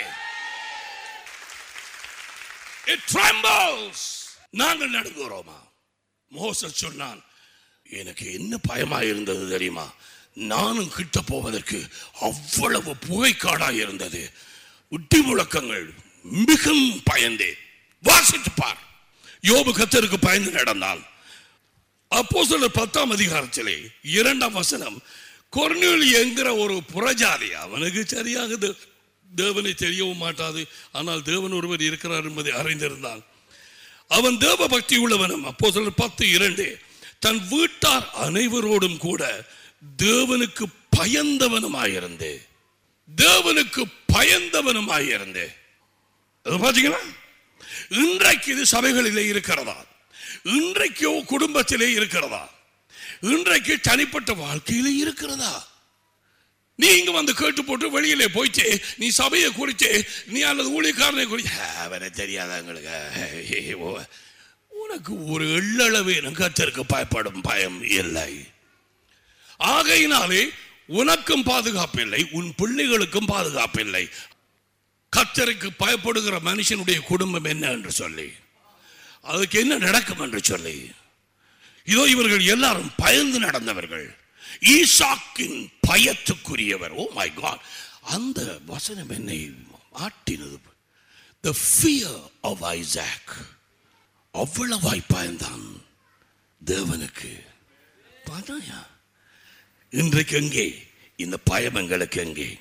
It trembles. நாங்கள் நடுங்குறோமா மோசஸ் சொன்னான் எனக்கு என்ன பயமா இருந்தது தெரியுமா நானும் கிட்ட போவதற்கு அவ்வளவு புகைக்காடா இருந்தது உட்டி முழக்கங்கள் மிகவும் பயந்தேன் வாசித்து பார் யோபு கத்தருக்கு பயந்து நடந்தால் அப்போ பத்தாம் அதிகாரத்திலே இரண்டாம் வசனம் கொர்னேலி என்கிற ஒரு புறஜாதி அவனுக்கு சரியாக தே- தேவனை தெரியவும் மாட்டாது ஆனால் தேவன் ஒருவர் இருக்கிறார் என்பதை அறிந்திருந்தான் அவன் தேவ பக்தி உள்ளவனும் அப்போ பத்து இரண்டு தன் வீட்டார் அனைவரோடும் கூட தேவனுக்கு பயந்தவனுமாயிருந்து தேவனுக்கு பயந்தவனுமாயிருந்து அது பாத்தீங்களா இன்றைக்கு இது சபைகளிலே இருக்கிறதா இன்றைக்கோ குடும்பத்திலே இருக்கிறதா இன்றைக்கு தனிப்பட்ட வாழ்க்கையிலே இருக்கிறதா நீ இங்க வந்து கேட்டு போட்டு வெளியிலே போயிட்டு நீ சபையை குறித்து நீ அல்லது ஊழியக்காரனை குறித்து அவனை தெரியாத எங்களுக்கு ஓ, உனக்கு ஒரு எள்ளளவு கத்தருக்கு பயப்படும் பயம் இல்லை ஆகையினாலே உனக்கும் பாதுகாப்பு இல்லை உன் பிள்ளைகளுக்கும் பாதுகாப்பு இல்லை கத்தருக்கு பயப்படுகிற மனுஷனுடைய குடும்பம் என்ன என்று சொல்லி அதுக்கு என்ன நடக்கும் என்று சொல்லி இதோ இவர்கள் எல்லாரும் பயந்து நடந்தவர்கள் ஈசாக்கின் பயத்துக்குரியவர் ஓ மை காட் அந்த வசனம் என்னை ஆட்டினது த ஃபியர் ஆஃப் ஐசாக் அவ்வளவாய் பயந்தான் தேவனுக்கு பார்த்தாயா இன்றைக்கு எங்கே இந்த பயம் எங்களுக்கு எங்கே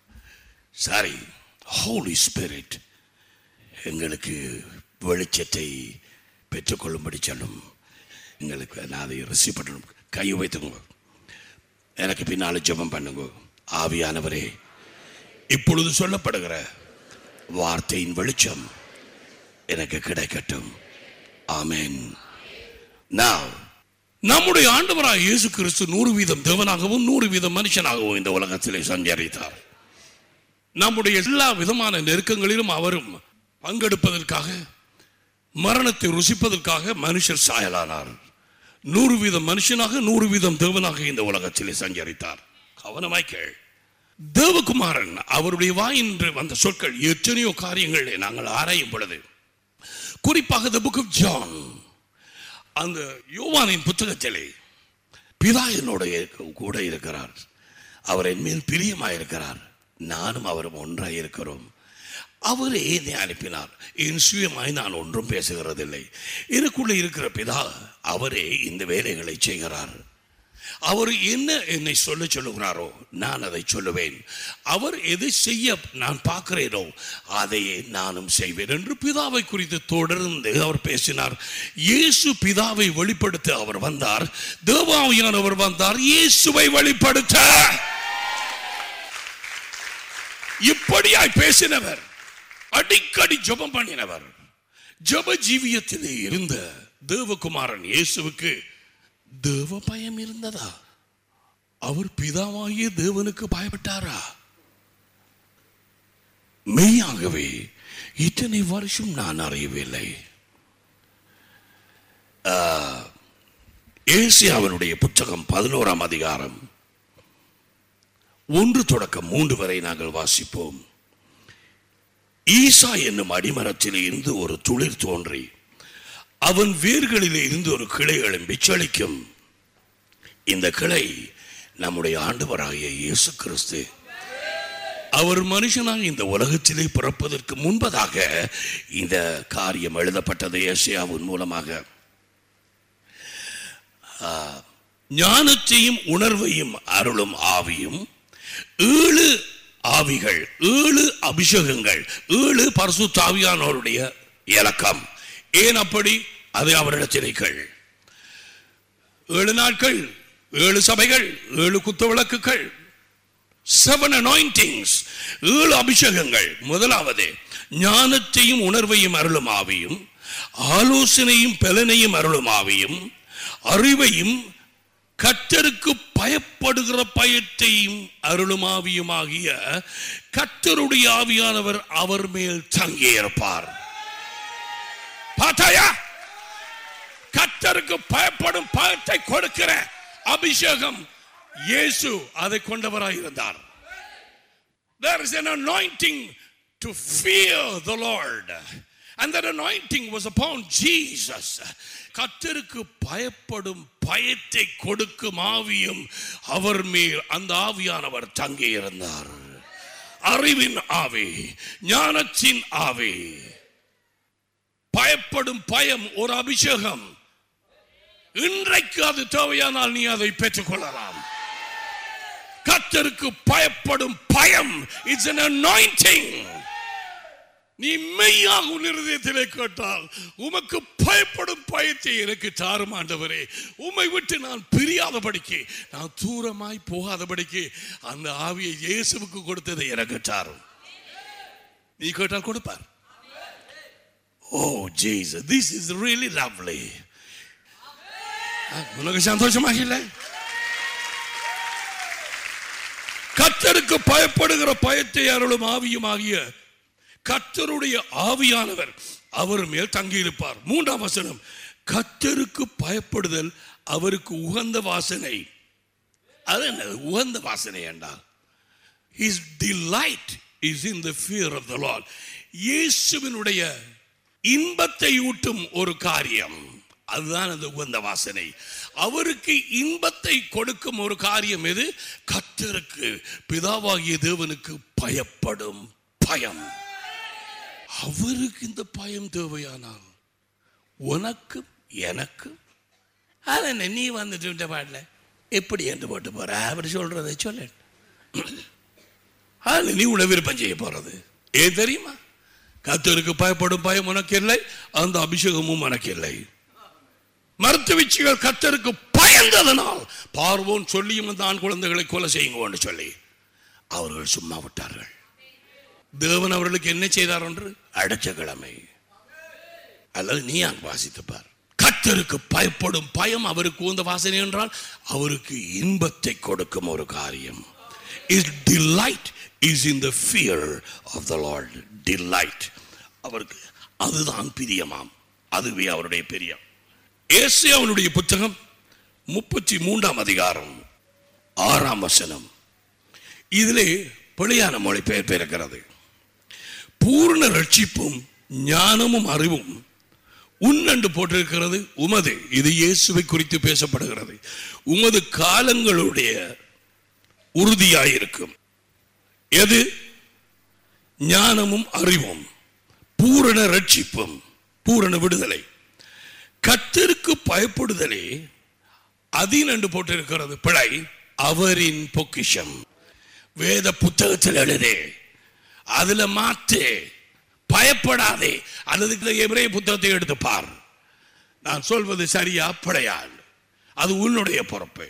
சரி ஹோலி ஸ்பிரிட் எங்களுக்கு வெளிச்சத்தை பெற்றுக்கொள்ளும்படி சொல்லும் எங்களுக்கு நான் அதை ரிசீவ் பண்ணணும் கை வைத்துங்க எனக்கு பின்னால ஜெபம் பண்ணுங்க ஆவியானவரே இப்பொழுது சொல்லப்படுகிற வார்த்தையின் வெளிச்சம் எனக்கு கிடைக்கட்டும் ஆமென் Now, நம்முடைய ஆண்டவராக இயேசு கிறிஸ்து நூறு வீதம் தேவனாகவும் நூறு வீதம் மனுஷனாகவும் இந்த உலகத்திலே சஞ்சரித்தார் நம்முடைய எல்லா விதமான நெருக்கங்களிலும் அவரும் பங்கெடுப்பதற்காக மரணத்தை ருசிப்பதற்காக மனுஷர் சாயலானார் நூறு வீதம் மனுஷனாக நூறு வீதம் தேவனாக இந்த உலகத்திலே சஞ்சரித்தார் கவனமாய் கேள் தேவகுமாரன் அவருடைய வாயின்று வந்த சொற்கள் எத்தனையோ காரியங்களை நாங்கள் ஆராயும் பொழுது குறிப்பாக the book of John அந்த யோவானின் புத்தகத்திலே பிதா என்னோட இருக்க- கூட இருக்கிறார் அவர் என் மேல் பிரியமாயிருக்கிறார் நானும் அவரும் ஒன்றாய் இருக்கிறோம் அவரே என்னை அனுப்பினார் என் சுயமாய் நான் ஒன்றும் பேசுகிறதில்லை எனக்குள்ளே இருக்கிற பிதா அவரே இந்த வேலைகளை செய்கிறார் அவர் என்ன என்னை சொல்ல சொல்லுகிறாரோ நான் அதை சொல்லுவேன் அவர் எதை செய்ய நான் பார்க்கிறேனோ அதையே நானும் செய்வேன் என்று பிதாவை குறித்து தொடர்ந்து அவர் பேசினார் இயேசு பிதாவை வெளிப்படுத்த அவர் வந்தார் தேவாவியானவர் வந்தார் இயேசுவை வெளிப்படுத்த இப்படியாய் பேசினவர் அடிக்கடி ஜெபம் பண்ணினவர் ஜெப ஜீவியத்திலே இருந்த தேவகுமாரன் இயேசுவுக்கு தேவ பயம் இருந்ததா அவர் பிதாவாகிய தேவனுக்கு பயப்பட்டாரா மெய்யாகவே இத்தனை வருஷம் நான் அறியவில்லை ஆ, ஏசியாவினுடைய புத்தகம் பதினோராம் அதிகாரம் ஒன்று தொடக்கம் மூன்று வரை நாங்கள் வாசிப்போம் ஈசா என்னும் அடிமரத்தில் இருந்து ஒரு துளிர் தோன்றி அவன் வேர்களிலே இருந்து ஒரு கிளை எழும்பி செழிக்கும் இந்த கிளை நம்முடைய ஆண்டவராகிய இயேசு கிறிஸ்து அவர் மனுஷனாக இந்த உலகத்திலே பிறப்பதற்கு முன்பதாக இந்த காரியம் எழுதப்பட்டது ஏசியாவின் மூலமாக ஆ, ஞானத்தையும் உணர்வையும் அருளும் ஆவியும் ஏழு ஆவிகள் ஏழு அபிஷேகங்கள் ஏழு பரசுத்தாவியானோருடைய இலக்கம் ஏன் அப்படி அது அவரிடத்திலே கேள் ஏழு நாட்கள் ஏழு சபைகள் ஏழு குத்து விளக்குகள் செவன் அனாயிண்டிங்ஸ் ஏழு அபிஷேகங்கள் முதலாவது ஞானத்தையும் உணர்வையும் அருளும் ஆவியும் ஆலோசனையும் பலனையும் அருளும் ஆவியும் அறிவையும் கர்த்தருக்கு பயப்படுகிற பயத்தையும் அருளுமாவியுமாகிய கர்த்தருடைய ஆவியானவர் அவர் மேல் தங்கியிருப்பார் பார்த்தாயா கர்த்தருக்கு பயப்படும் பயத்தை கொடுக்கிற அபிஷேகம் இயேசு அதை கொண்டவராய் இருந்தார் there is an anointing to fear the Lord and that anointing was upon Jesus கர்த்தருக்கு பயப்படும் பயத்தை கொடுக்கும் ஆவியும் அவர் மேல் அந்த ஆவியானவர் தங்கி இருந்தார் அறிவின் ஆவி ஞானத்தின் ஆவி பயப்படும் பயம் ஒரு அபிஷேகம் இன்றைக்கு அது தேவையானால் நீ அதை பெற்றுக்கொள்ளலாம் கர்த்தருக்கு பயப்படும் பயம் இட்ஸ் an anointing நீ மெய்யாக உன் இருதயத்திலே கேட்டால் உமக்கு பயப்படும் பயத்தை எனக்கு தாரும் ஆண்டவரே உம்மை விட்டு நான் பிரியாதபடிக்கு நான் தூரமாய் போகாதபடிக்கு அந்த ஆவியை இயேசுவுக்கு கொடுத்ததை எனக்கு தாரும் நீ கேட்டால் கொடுப்பார் oh Jesus this is really lovely உனக்கு சந்தோஷமாக இல்லை கர்த்தருக்கு பயப்படுகிற பயத்தை அருளும் ஆவியும் ஆகிய கர்த்தருடைய ஆவியானவர் அவர் மேல் தங்கியிருப்பார் மூன்றாம் வசனம் கர்த்தருக்கு பயப்படுதல் அவருக்கு உகந்த வாசனை அது என்னது உகந்த வாசனை என்றால் his delight is in the fear of the Lord இயேசுவினுடைய இன்பத்தை ஊட்டும் ஒரு காரியம் அதுதான் அந்த உகந்த வாசனை அவருக்கு இன்பத்தை கொடுக்கும் ஒரு காரியம் எது கர்த்தருக்கு பிதாவாகிய தேவனுக்கு பயப்படும் பயம் அவருக்கு இந்த பயம் தேவையானால் உனக்கும் எனக்கும் அது என்ன நீ வந்துட்டு இந்த பாடல எப்படி என்று போட்டு போற அவர் சொல்றதை சொல்ல அதில் நீ உன விருப்பம் செய்ய போறது ஏன் தெரியுமா கத்தருக்கு பயப்படும் பயம் உனக்கு இல்லை அந்த அபிஷேகமும் உனக்கு இல்லை மருத்துவச்சிகள் கத்தருக்கு பயந்ததனால் பார்வோன் சொல்லியும் அந்த ஆண் குழந்தைகளை கொலை செய்யுங்கன்னு சொல்லி அவர்கள் சும்மா விட்டார்கள் தேவன் அவர்களுக்கு என்ன செய்தார் என்று அடைச்ச கிழமை அல்லது நீ அங்கு வாசித்து பார் கத்தருக்கு பயப்படும் பயம் அவருக்கு உந்த வாசனை என்றால் அவருக்கு இன்பத்தை கொடுக்கும் ஒரு காரியம் his delight is in the fear of the Lord delight அவருக்கு அதுதான் பிரியமாம் அதுவே அவருடைய பிரியம் ஏசியாவுடைய புத்தகம் முப்பத்தி மூன்றாம் அதிகாரம் ஆறாம் வசனம் இதிலே பிழையான மொழி பெயர் இருக்கிறது பூர்ண ரட்சிப்பும் ஞானமும் அறிவும் உன்னண்டு போட்டிருக்கிறது உமது இது இயேசுவை குறித்து பேசப்படுகிறது உமது காலங்களுடைய உறுதியாயிருக்கும் எது ஞானமும் அறிவும் பூரண ரட்சிப்பும் பூரண விடுதலை கத்தருக்கு பயப்படுதலே அதினண்டு போட்டிருக்கிறது பிழை அவரின் பொக்கிஷம் வேத புத்தகத்தில் எழுதே அதுல மாத்து பயப்படாதே அல்லது எபிரேய புத்தகத்தை எடுத்து பார் நான் சொல்வது சரியா பிழையா அது உன்னுடைய பொறுப்பு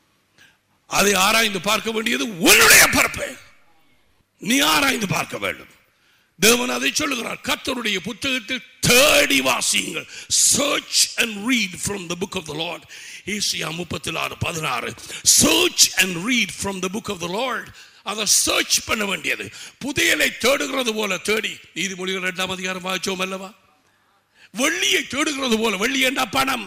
அதை ஆராய்ந்து பார்க்க வேண்டியது உன்னுடைய பொறுப்பு நீ ஆராய்ந்து பார்க்க வேண்டும் தேவன் அதை சொல்லுகிறார் கர்த்தருடைய புத்தகத்தில் தேடி வாசியுங்கள் search and read from the book of the Lord Isaiah முப்பத்தி ஆறு பதினாறு search and read from the book of the Lord அதை சர்ச் பண்ண வேண்டியது புதையலை தேடுகிறது போல தேடி நீதிமொழிகள் இரண்டாம் அதிகாரம் வாய்ச்சோம் அல்லவா வெள்ளியை தேடுகிறது போல வெள்ளி என்ன பணம்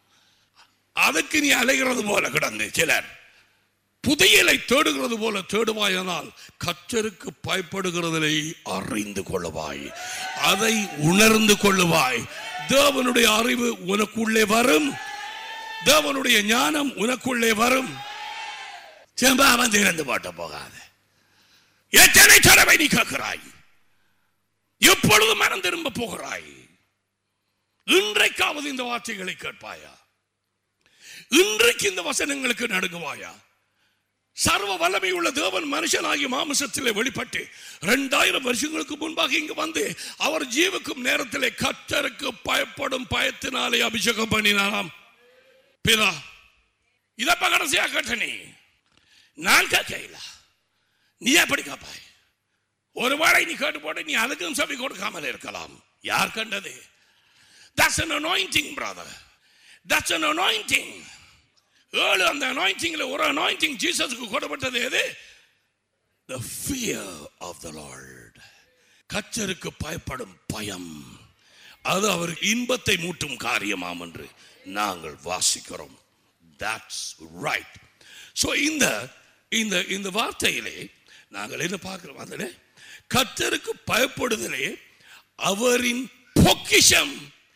அதுக்கு நீ அலைகிறது போல கிடந்து சிலர் புதையலை தேடுகிறது போல தேடுவாயானால் கத்தருக்கு பயப்படுகிறதை அறிந்து கொள்ளுவாய் அதை உணர்ந்து கொள்ளுவாய் தேவனுடைய அறிவு உனக்குள்ளே வரும் தேவனுடைய ஞானம் உனக்குள்ளே வரும் செம்பாவன் திறந்து போட்ட போகாத எத்தனை தடவை நீ கேட்கிறாய் எப்பொழுது மனம் திரும்ப போகிறாய் இன்றைக்காவது இந்த வார்த்தைகளை கேட்பாயா இன்றைக்கு இந்த வசனங்களுக்கு நடுங்குவாயா சர்வ வல்லமை உள்ள தேவன் மனுஷனாகி மாமிசத்திலே வெளிப்பட்டு இரண்டாயிரம் வருஷங்களுக்கு முன்பாக இங்கு வந்து அவர் ஜீவுக்கும் நேரத்திலே கத்தருக்கு பயப்படும் பயத்தினாலே அபிஷேகம் பண்ணினாராம் பிதா இதப்ப கடைசியா கேட்ட நீ நான் கேட்கல நீ எப்படி கேட்பாய் ஒருவேளை நீ கேட்டு போட்டு நீ அதுக்கும் செவி கொடுக்காமல் இருக்கலாம் யார் கண்டது That's an anointing, brother. That's an anointing. ஏழு அந்த அனாயிண்டிங்ல ஒரு அனாயிண்டிங் ஜீசஸுக்கு கொடுப்பட்டது எது the fear of the lord கச்சருக்கு பயப்படும் பயம் அது அவர் இன்பத்தை மூட்டும் காரியமாம் என்று நாங்கள் வாசிக்கிறோம் that's right so இந்த இந்த இந்த வார்த்தையிலே நாங்கள் என்ன பார்க்கிறோம் அதில் கத்தருக்கு பயப்படுதலே அவரின் பொக்கிஷம்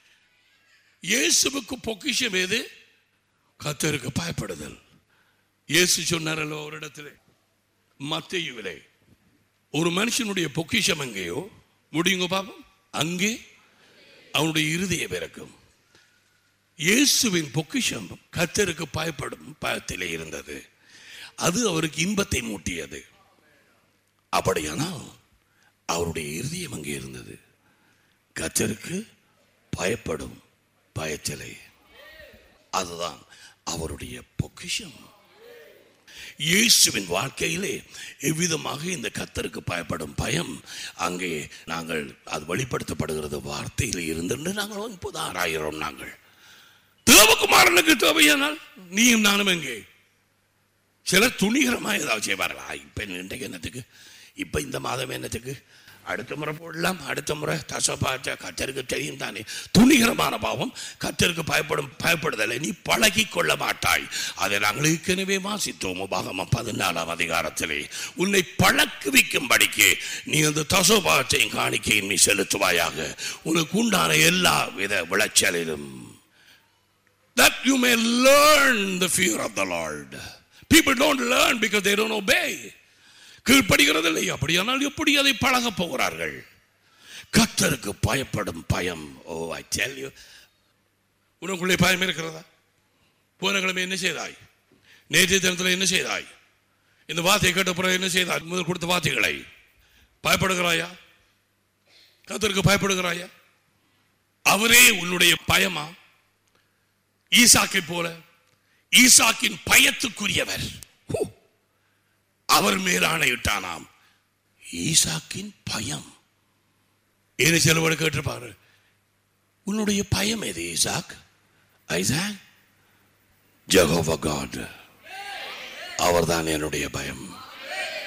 இயேசுவுக்கு பொக்கிஷம் எது கத்தருக்கு பயப்படுதல் இயேசு சொன்னாரല്ലോ ஒரு இடத்துல மத்தையுவிலே ஒரு மனுஷனுடைய பொக்கிஷம் எங்கேயோ முடியுங்க பாப்போம் அங்கே அவனுடைய இருதய பிறக்கும் இயேசுவின் பொக்கிஷம் கத்தருக்கு பயப்படும் பயத்திலே இருந்தது அது அவருக்கு இன்பத்தை மூட்டியது அப்படியானால் அவருடைய இருதயம் அங்கே இருந்தது கத்தருக்கு பயப்படும் பயத்திலே அதுதான் அவருடைய பொக்கிஷம் இயேசுவின் வாழ்க்கையிலே எவ்விதமாக இந்த கத்தருக்கு பயப்படும் பயம் அங்கே நாங்கள் அது வெளிப்படுத்தப்படுகிறது வார்த்தையில் இருந்து நாங்கள் இப்போது ஆராயிரோம் நாங்கள் தேவகுமாரனுக்கு தேவையானால் நீயும் நானும் எங்கே சிலர் துணிகரமாக ஏதாவது செய்வார்களா இப்போ இன்றைக்கு என்னத்துக்கு இப்போ இந்த மாதம் என்னத்துக்கு அடுத்த முறை போடலாம் அடுத்த முறை தசபாச்ச கத்தருக்கு தெரியும் தானே துணிகரமான பாவம் கத்தருக்கு பயப்படும் பயப்படுதலை நீ பழகி கொள்ள மாட்டாய் அதை நாங்கள் ஏற்கனவே வாசித்தோம் உபாகமம் பதினாலாம் அதிகாரத்திலே உன்னை பழக்குவிக்கும்படிக்கு நீ அந்த தசோபாச்சையும் காணிக்கையும் நீ செலுத்துவாயாக உனக்கு உண்டான எல்லா வித விளைச்சலிலும் that you may learn the fear of the Lord. People don't learn because they don't obey. கீழ்ப்படுகிறது இல்லை அப்படியானால் எப்படி அதை பழக போகிறார்கள் கத்தருக்கு பயப்படும் பயம் ஓ ஐ டெல் யூ உனக்குள்ளே பயம் இருக்கிறதா போன கிழமை என்ன செய்தாய் நேற்றைய தினத்தில் என்ன செய்தாய் இந்த வார்த்தையை கேட்ட பிறகு என்ன செய்தாய் முதல் கொடுத்த வார்த்தைகளை பயப்படுகிறாயா கத்தருக்கு பயப்படுகிறாயா அவரே உன்னுடைய பயமா ஈசாக்கை போல ஈசாக்கின் பயத்துக்குரியவர் ஹூ. அவர் மேல் ஆணையிட்டானாம் ஈசாக்கின் பயம் ஏன்னு சிலவரை கேட்டிருப்பாரு உன்னுடைய பயம் எது ஈசாக் ஐசாக் ஜெகோவா காட் அவர்தான் என்னுடைய பயம்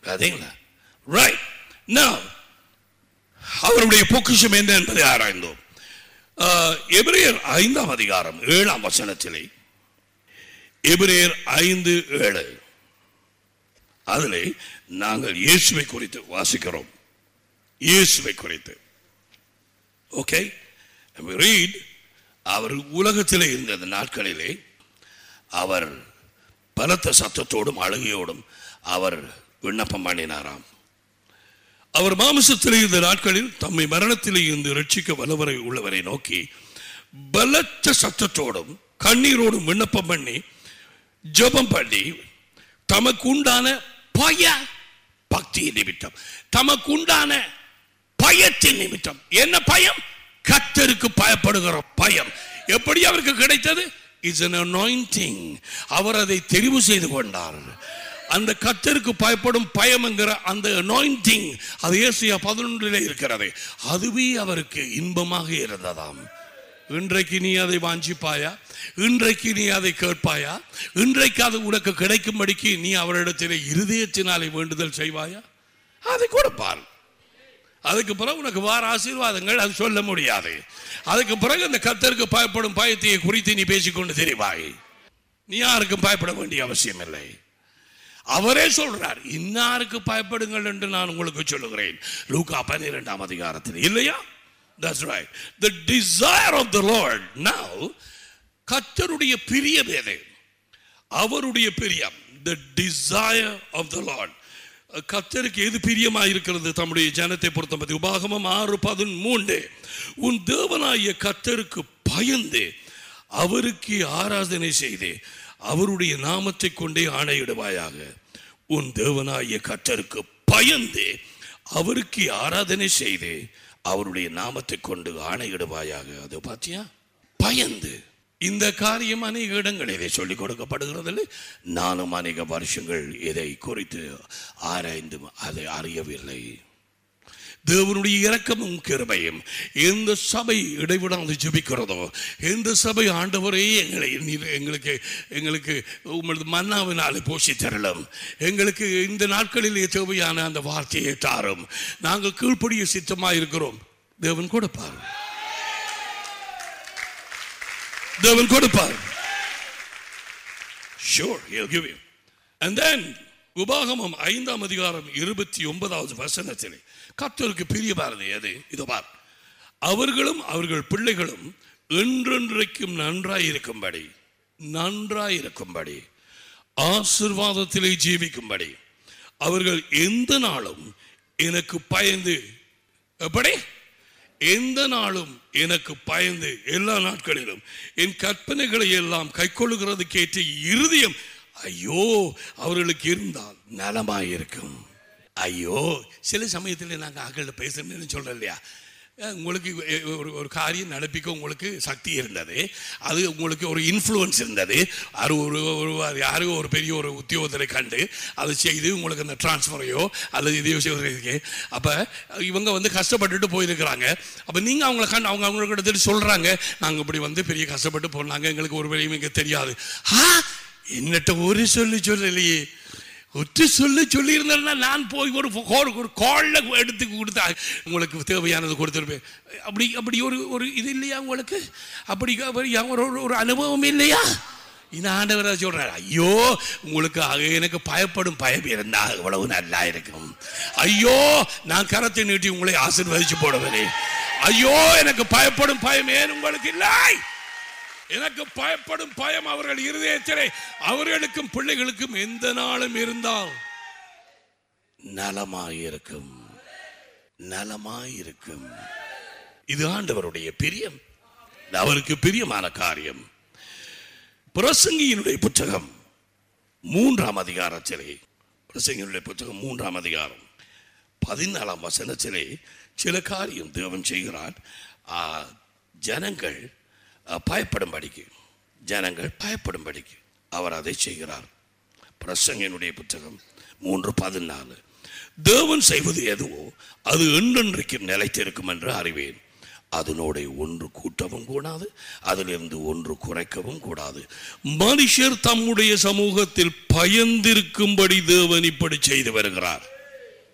பார்த்தீங்களா ரைட் now அவருடைய பொக்கிஷம் என்ன என்பதை ஆராய்ந்தோம் ஆஹ், எபிரேயர் ஐந்தாம் அதிகாரம் ஏழாம் வசனத்திலே எபிரேயர் ஐந்து ஏழு அதிலே நாங்கள் இயேசுவை குறித்து வாசிக்கிறோம் இயேசுவை குறித்து ஓகே ரீட் அவர் உலகத்திலே இருந்த அந்த நாட்களிலே அவர் பலத்த சத்தத்தோடும் அழுகையோடும் அவர் விண்ணப்பம் பண்ணினாராம் அவர் மாமிசத்திலே இருந்த நாட்களில் தம்மை மரணத்திலே இருந்து ரட்சிக்க வல்லவரை உள்ளவரை நோக்கி பலத்த சத்தத்தோடும் கண்ணீரோடும் விண்ணப்பம் பண்ணி ஜெபம் பண்ணி தமக்கு உண்டான பய பக்தி நிமித்தம் தமக்கு உண்டான பயத்தின் நிமித்தம் என்ன பயம் கத்தருக்கு பயப்படுகிற பயம் எப்படி அவருக்கு கிடைத்தது இஸ் an anointing அவர் அதை தெரிவு செய்து கொண்டார் அந்த கத்தருக்கு பயப்படும் பயம் என்கிற அந்த anointing அது ஏசியா பதினொன்றிலே இருக்கிறது அதுவே அவருக்கு இன்பமாக இருந்ததாம் இன்றைக்கு நீ அதை வாஞ்சிப்பாயா இன்றைக்கு நீ அதை கேட்பாயா இன்றைக்கு அது உனக்கு கிடைக்கும்படிக்கு நீ அவரிடத்திலே இருதயத்தினாலே வேண்டுதல் செய்வாயா அதை கொடுப்பார் அதுக்கு பிறகு உனக்கு வார ஆசீர்வாதங்கள் அது சொல்ல முடியாது அதுக்கு பிறகு அந்த கத்தருக்கு பயப்படும் பயத்தை குறித்து நீ பேசிக்கொண்டு தெரிவாய் நீ யாருக்கும் பயப்பட வேண்டிய அவசியம் இல்லை அவரே சொல்றார் இன்னாருக்கு பயப்படுங்கள் என்று நான் உங்களுக்கு சொல்லுகிறேன் லூக்கா பன்னிரெண்டாம் அதிகாரத்தில் இல்லையா That's right. The desire of the Lord now கத்தருடைய பிரியம் எது அவருடைய பிரியம் the desire of the Lord கத்தருக்கு எது பிரியமா இருக்கிறது தம்முடைய ஜனத்தை பொறுத்த பத்தி உபாகமம் ஆறு பதிமூன்று உன் தேவனாகிய கத்தருக்கு பயந்து அவருக்கு ஆராதனை செய்து அவருடைய நாமத்தை கொண்டே ஆணையிடுவாயாக உன் தேவனாகிய கத்தருக்கு பயந்து அவருக்கு ஆராதனை செய்து அவருடைய நாமத்தை கொண்டு ஆணையிடுவாயாக அது பாத்தியா பயந்து இந்த காரியம் அநேக இடங்களிலே சொல்லிக் கொடுக்கப்படுகிறது நானும் அநேக வருஷங்கள் இதை குறித்து ஆராய்ந்து அதை அறியவில்லை தேவனுடைய இரக்கமும் கிருபையும் எந்த சபை இடைவிடாது ஜெபிக்கிறதோ எந்த சபை ஆண்டவரே எங்களை நீர் எங்களுக்கு எங்களுக்கு உங்களது மன்னாவினாலே போஷி தரலும் எங்களுக்கு இந்த நாட்களிலே தேவையான அந்த வார்த்தையை தாரும் நாங்கள் கீழ்ப்படிய சித்தமாக இருக்கிறோம் தேவன் கொடுப்பார் தேவன் கொடுப்பார் Sure, he'll give you. And then உபாகமம் ஐந்தாம் அதிகாரம் இருபத்தி ஒன்பதாவது வசனத்திலே கர்த்தருக்கு பிரியமானது எது இதோ பார் அவர்களும் அவர்கள் பிள்ளைகளும் என்றென்றைக்கும் நன்றாயிருக்கும்படி நன்றாயிருக்கும்படி ஆசிர்வாதத்திலே ஜீவிக்கும்படி அவர்கள் எந்த நாளும் எனக்கு பயந்து எப்படி எந்த நாளும் எனக்கு பயந்து எல்லா நாட்களிலும் என் கற்பனைகளை எல்லாம் கைக்கொள்ளுகிறதுக்கு ஏற்ற இருதயம் ஐயோ அவர்களுக்கு இருந்தால் நலமாயிருக்கும் ஐயோ சில சமயத்தில் நாங்கள் அகலில் பேசணும்னு சொல்கிறோம் இல்லையா அஹ் உங்களுக்கு எ- ஒரு ஒரு காரியம் நடப்பிக்க உங்களுக்கு சக்தி இருந்தது அது உங்களுக்கு ஒரு இன்ஃப்ளூயன்ஸ் இருந்தது அது ஒரு ஒரு யாரோ ஒரு பெரிய ஒரு உத்தியோகத்தை கண்டு அதை செய்து உங்களுக்கு அந்த டிரான்ஸ்ஃபரையோ அல்லது இதையோ செய்வதற்கு அப்போ இவங்க வந்து கஷ்டப்பட்டுட்டு போயிருக்கிறாங்க அப்போ நீங்கள் அவங்கள கண்டு அவங்க அவங்களுக்கு எடுத்துட்டு சொல்கிறாங்க நாங்கள் இப்படி வந்து பெரிய கஷ்டப்பட்டு போனாங்க எங்களுக்கு ஒரு பெரிய இங்கே தெரியாது ஆ என்னட்ட ஒரு சொல்லி சொல்லலையே ஒற்று சொல்லி சொல்லியிருந்தேன்னா நான் போய் ஒரு கோல் ஒரு காலில் எடுத்து கொடுத்தா உங்களுக்கு தேவையானது கொடுத்துருப்பேன் அப்படி அப்படி ஒரு ஒரு இது இல்லையா உங்களுக்கு அப்படி அப்படி ஒரு ஒரு- ஒரு அனுபவம் இல்லையா இந்த ஆண்டவர் சொல்றாரு ஐயோ உங்களுக்கு அக- எனக்கு பயப்படும் பயம் இருந்தா இவ்வளவு நல்லா இருக்கும் ஐயோ நான் கரத்தை நீட்டி உங்களை ஆசீர்வதிச்சு போடுவேனே ஐயோ எனக்கு பயப்படும் பயம் ஏன் உங்களுக்கு இல்லை எனக்கு பயப்படும் பயம் அவர்கள் இருதயத்திலே அவர்களுக்கும் பிள்ளைகளுக்கும் எந்த நாளும் இருந்தால் நலமாயிருக்கும் நலமாயிருக்கும் இது ஆண்டவருடைய பிரியம் இது அவருக்கு பிரியமான காரியம் பிரசங்கியினுடைய புத்தகம் மூன்றாம் அதிகாரத்திலே பிரசங்கியினுடைய புத்தகம் மூன்றாம் அதிகாரம் பதினாலாம் வசனத்திலே சில காரியம் தேவன் செய்கிறார் ஆ, ஜனங்கள் ஆ, பயப்படும்படிக்கு ஜனங்கள் பயப்படும்படிக்கு அவர் அதை செய்கிறார் பிரசங்கினுடைய புத்தகம் மூன்று பதினாலு தேவன் செய்வது எதுவோ அது என்றென்றைக்கும் நிலைத்திருக்கும் என்று அறிவேன் அதனோட ஒன்று கூட்டவும் கூடாது அதிலிருந்து ஒன்று குறைக்கவும் கூடாது மனுஷர் தம்முடைய சமூகத்தில் பயந்திருக்கும்படி தேவன் இப்படி செய்து வருகிறார்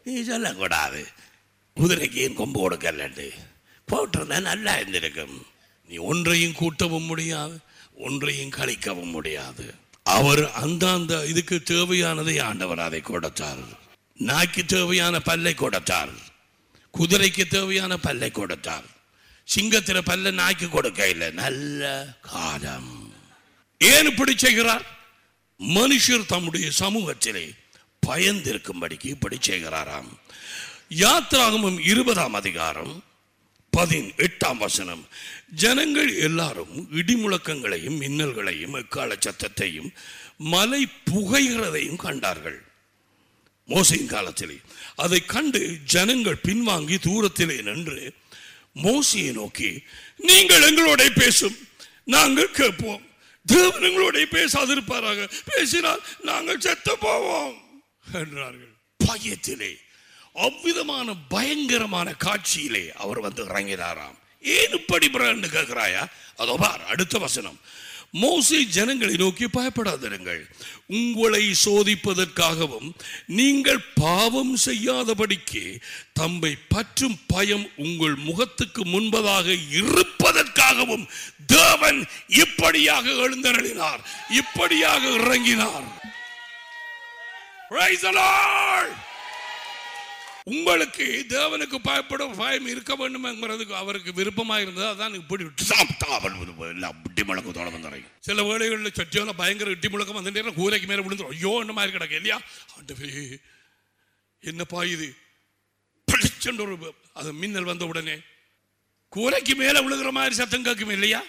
நீ சொல்லக்கூடாது குதிரைக்கு ஏன் கொம்பு கொடுக்கலண்டு போட்டிருந்தா நல்லா இருந்திருக்கும் நீ ஒன்றையும் கூட்டவும் முடியாது ஒன்றையும் கழிக்கவும் முடியாது அவர் அந்தாந்த இதுக்கு தேவையானதை ஆண்டவர் அதை கொடுத்தார் நாய்க்கு தேவையான பல்லை கொடுத்தார் குதிரைக்கு தேவையான பல்லை கொடுத்தார் சிங்கத்திர பல்ல நாய்க்கு கொடுக்க இல்லை நல்ல காலம் ஏன் இப்படி செய்கிறார் மனுஷர் தம்முடைய சமூகத்திலே பயந்திருக்கும்படிக்கு இப்படி செய்கிறாராம் யாத்ராகமம் இருபதாம் அதிகாரம் பதின் எட்டாம் வசனம் ஜனங்கள் எல்லாரும் இடிமுழக்கங்களையும் மின்னல்களையும் எக்கால சத்தத்தையும் மலை புகைகிறதையும் கண்டார்கள் மோசையின் காலத்திலே அதை கண்டு ஜனங்கள் பின்வாங்கி தூரத்திலே நின்று மோசையை நோக்கி நீங்கள் எங்களோட பேசும் நாங்கள் கேட்போம் தேவன் எங்களோட பேசாதிருப்பாராக பேசினால் நாங்கள் செத்து போவோம் என்றார்கள் பயத்திலே அவ்விதமான பயங்கரமான காட்சியிலே அவர் வந்து இறங்கினாராம் ஏன் இப்படி பிறன்னு கேட்கிறாயா அதோ பார் அடுத்த வசனம் மோசே ஜனங்களை நோக்கி பயப்படாதிருங்கள் உங்களை சோதிப்பதற்காகவும் நீங்கள் பாவம் செய்யாதபடிக்கு தம்மை பற்றும் பயம் உங்கள் முகத்துக்கு முன்பதாக இருப்பதற்காகவும் தேவன் இப்படியாக எழுந்தருளினார் இப்படியாக இறங்கினார் Praise the Lord! உங்களுக்கு தேவனுக்கு பயப்படும் பயம் இருக்க வேண்டும் என்கிறதுக்கு அவருக்கு விருப்பமா இருந்தது அதான் இப்படி இட்டி முழக்கத்தோட வந்துடுறேன் சில வேளைகளில் சட்டியோல பயங்கர இட்டி முழக்கம் வந்து கூரைக்கு மேல விழுந்துரும் ஐயோ என்ன மாதிரி கிடக்கு இல்லையா ஆண்டவரே என்னப்பா இது பளிச்சென்று ஒரு அது மின்னல் வந்த உடனே கூரைக்கு மேல விழுகிற மாதிரி சத்தம் கேட்கும் இல்லையா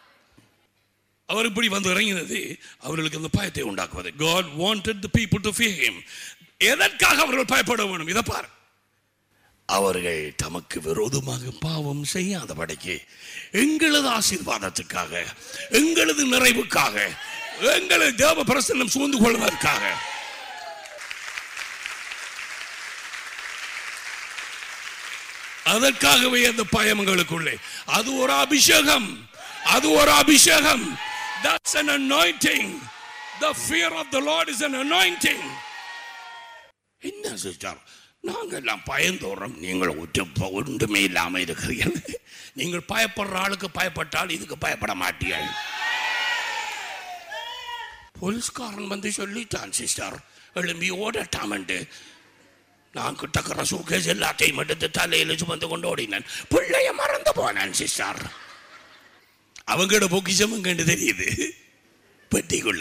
அவர் இப்படி வந்து இறங்கினது அவர்களுக்கு அந்த பயத்தை உண்டாக்குவது God wanted the people to fear him எதற்காக அவர்கள் பயப்பட வேண்டும் இதை பார் அவர்கள் தமக்கு விரோதமாக பாவம் செய்யாதபடிக்கு எங்களது ஆசீர்வாதத்துக்காக எங்களது நிறைவுக்காக எங்களது தேவ பிரசன்னம் சூழ்ந்து கொள்வதற்காக அதற்காகவே அந்த பயமங்களுக்குள்ளே அது ஒரு அபிஷேகம் அது ஒரு அபிஷேகம் that's an anointing the fear of the lord is an anointing என்ன சிஸ்டர் நாங்கள் எல்லாம் பயந்தோறும் நீங்கள் ஒற்று ஒன்றுமே இல்லாமல் இருக்கிறீர்கள் நீங்கள் பயப்படுற ஆளுக்கு பயப்பட்டால் இதுக்கு பயப்பட மாட்டீர்கள் போலீஸ்காரன் வந்து சொல்லிட்டான் சிஸ்டர் எழும்பி ஓடட்டாமன்ட்டு நான் கிட்டக்கிற சூக்கேஸ் எல்லாத்தையும் எடுத்து தலையில் சுமந்து கொண்டு ஓடினேன் பிள்ளைய மறந்து போனான் சிஸ்டர் அவங்களோட பொக்கிஷம் கண்டு தெரியுது பெட்டிக்குள்ள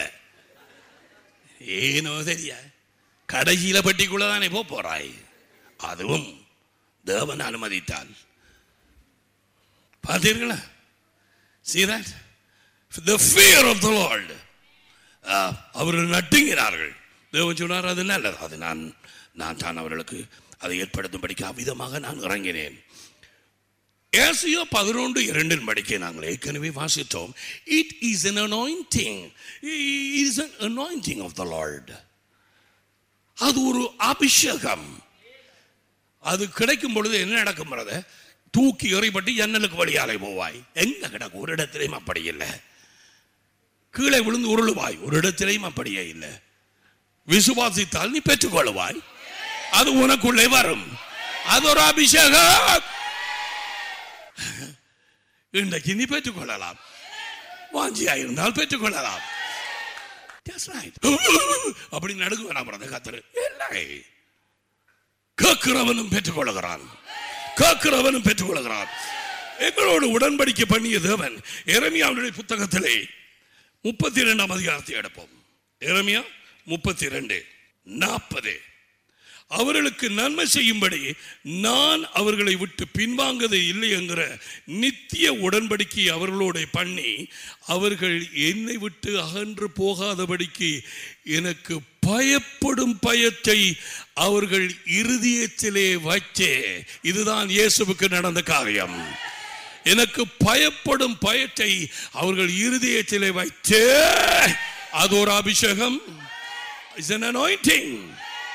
ஏனோ தெரியா கடைசியில பெட்டிக்குள்ள தானே போக போறாய் அதுவும் தேவன் அனுமதித்தால் பார்த்தீர்களா see that the fear of the lord ஆ, அவர்கள் நட்டுங்கிறார்கள் தேவன் சொன்னார் அது நல்லது அது நான் நான் தான் அவர்களுக்கு அதை ஏற்படுத்தும்படிக்கு அவ்விதமாக நான் இறங்கினேன் ஏசியோ பதினொன்று இரண்டின் படிக்க நாங்கள் ஏற்கனவே வாசித்தோம் it is an anointing it is an anointing of the lord அது ஒரு அபிஷேகம் அது கிடைக்கும் பொழுது என்ன நடக்கும் brother? தூக்கி எறிபட்டு ஜன்னலுக்கு வழியாலே போவாய் எங்க கிடக்கும் ஒரு இடத்திலையும் அப்படி இல்லை கீழே விழுந்து உருளுவாய் ஒரு இடத்திலையும் அப்படியே இல்லை விசுவாசித்தால் நீ பெற்றுக்கொள்வாய் அது உனக்குள்ளே வரும் அது ஒரு அபிஷேகம் இன்றைக்கு நீ பெற்றுக்கொள்ளலாம் வாஞ்சியா இருந்தால் பெற்றுக்கொள்ளலாம் That's right. அப்படி நடுங்க வேணாம் brother, கர்த்தர் இல்லை கேட்கிறவனும் பெற்றுக்கொள்கிறான் கேட்கிறவனும் பெற்றுக்கொள்கிறான் எங்களோடு உடன்படிக்கை பண்ணிய தேவன் எரமியாவுடைய புத்தகத்திலே முப்பத்தி இரண்டாம் அதிகாரத்தை எடுப்போம் எரமியா முப்பத்தி ரெண்டு நாற்பது அவர்களுக்கு நன்மை செய்யும்படி நான் அவர்களை விட்டு பின்வாங்கதே இல்லை என்கிற நித்திய உடன்படிக்கை அவர்களோட பண்ணி அவர்கள் என்னை விட்டு அகன்று போகாதபடிக்கு எனக்கு பயப்படும் பயத்தை அவர்கள் இருதயத்திலே வச்சே இதுதான் இயேசுவுக்கு நடந்த காரியம் எனக்கு பயப்படும் பயத்தை அவர்கள் இருதயத்திலே வைத்தே அது ஒரு அபிஷேகம் இஸ் an anointing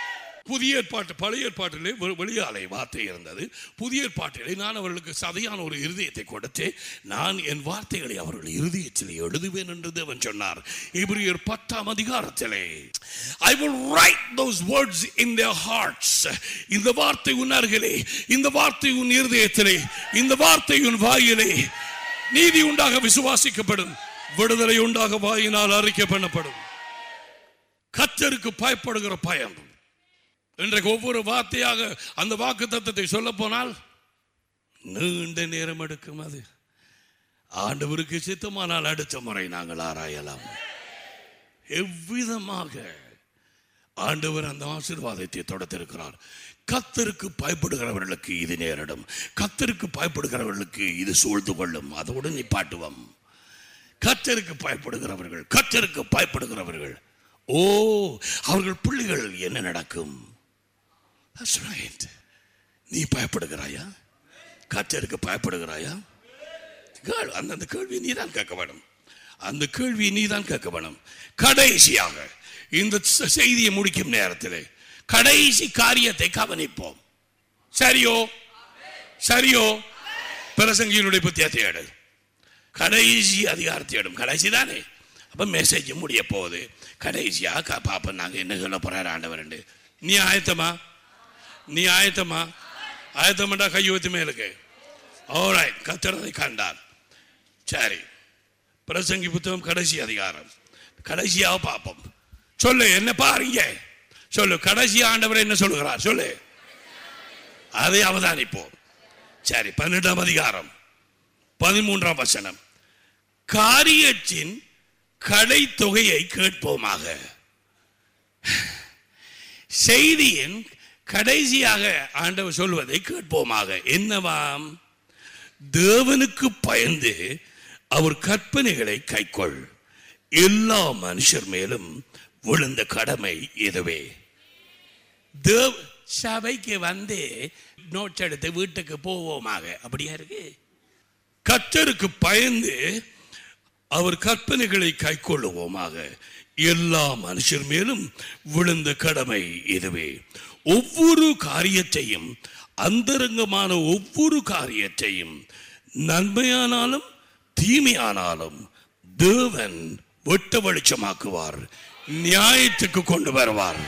புதிய ஏற்பாட்டு பழைய ஏற்பாட்டிலே வெ- வெளியாலை வார்த்தை இருந்தது புதிய ஏற்பாட்டிலே நான் அவர்களுக்கு சதையான ஒரு இருதயத்தை கொடுத்து நான் என் வார்த்தைகளை அவர்கள் இருதயத்திலே எழுதுவேன் என்று தேவன் சொன்னார் எபிரியர் பத்தாம் அதிகாரத்திலே ஐ will write those words in their hearts இந்த வார்த்தை உன் அருகிலே இந்த வார்த்தை உன் இருதயத்திலே இந்த வார்த்தை உன் வாயிலே நீதி உண்டாக விசுவாசிக்கப்படும் விடுதலை உண்டாக வாயினால் அறிக்கை பண்ணப்படும் கத்தருக்கு பயப்படுகிற பயம் இன்றைக்கு ஒவ்வொரு வார்த்தையாக அந்த வாக்கு தத்தத்தை சொல்ல போனால் நீண்ட நேரம் எடுக்கும் அது ஆண்டவருக்கு சித்தமானால் அடுத்த முறை நாங்கள் ஆராயலாம் எவ்விதமாக ஆண்டவர் அந்த ஆசீர்வாதத்தை தொடர்த்திருக்கிறார் கத்தருக்கு பயப்படுகிறவர்களுக்கு இது நேரிடும் கத்தருக்கு பயப்படுகிறவர்களுக்கு இது சூழ்ந்து கொள்ளும் அதோடு நிப்பாட்டுவோம் கத்தருக்கு பயப்படுகிறவர்கள் கத்தருக்கு பயப்படுகிறவர்கள் ஓ அவர்கள் பிள்ளைகள் என்ன நடக்கும் That's right. நீ பயப்படுகிறாயா கத்தருக்கு பயப்படுகிறாயா கேள் அந்த அந்த கேள்வியை நீ தான் கேட்க வேணும் அந்த கேள்வியை நீ தான் கேட்க வேணும் கடைசியாக இந்த ச- செய்தியை முடிக்கும் நேரத்தில் கடைசி காரியத்தை கவனிப்போம் சரியோ சரியோ பிரசங்கியினுடைய புத்தியத்தை எடு கடைசி அதிகாரத்தை எடும் கடைசி தானே அப்ப மெசேஜ் முடிய போகுது கடைசியா க- பாப்போம் நாங்க என்ன சொல்ல போறாரு ஆண்டவர் நீ ஆயத்தமா நீ ஆயத்தமா ஆயத்தமாட்டா கை ஊத்து மேலுக்கு ஓராய் கத்துறதை கண்டார் சரி பிரசங்கி புத்தகம் கடைசி அதிகாரம் கடைசியாக பார்ப்போம் சொல்லு என்ன பாருங்க சொல்லு கடைசி ஆண்டவர் என்ன சொல்லுகிறார் சொல்லு அதை அவதானிப்போம் சரி பன்னெண்டாம் அதிகாரம் பதிமூன்றாம் வசனம் காரியத்தின் கடை தொகையை கேட்போமாக செய்தியின் கடைசியாக ஆண்டவர் சொல்வதை கேட்போமாக என்னவாம் தேவனுக்கு பயந்து அவர் கற்பனைகளை கைக்கொள் எல்லா மனுஷர் மேலும் விழுந்த கடமை இதுவே தேவ சபைக்கு வந்து நோட்ஸ் எடுத்து வீட்டுக்கு போவோமாக அப்படியா இருக்கு கத்தருக்கு பயந்து அவர் கற்பனைகளை கைக்கொள்ளுவோமாக எல்லா மனுஷர் மேலும் விழுந்த கடமை இதுவே ஒவ்வொரு காரியத்தையும் அந்தரங்கமான ஒவ்வொரு காரியத்தையும் நன்மையானாலும் தீமையானாலும் தேவன் வெட்ட வெளிச்சமாக்குவார் நியாயத்துக்கு கொண்டு வருவார்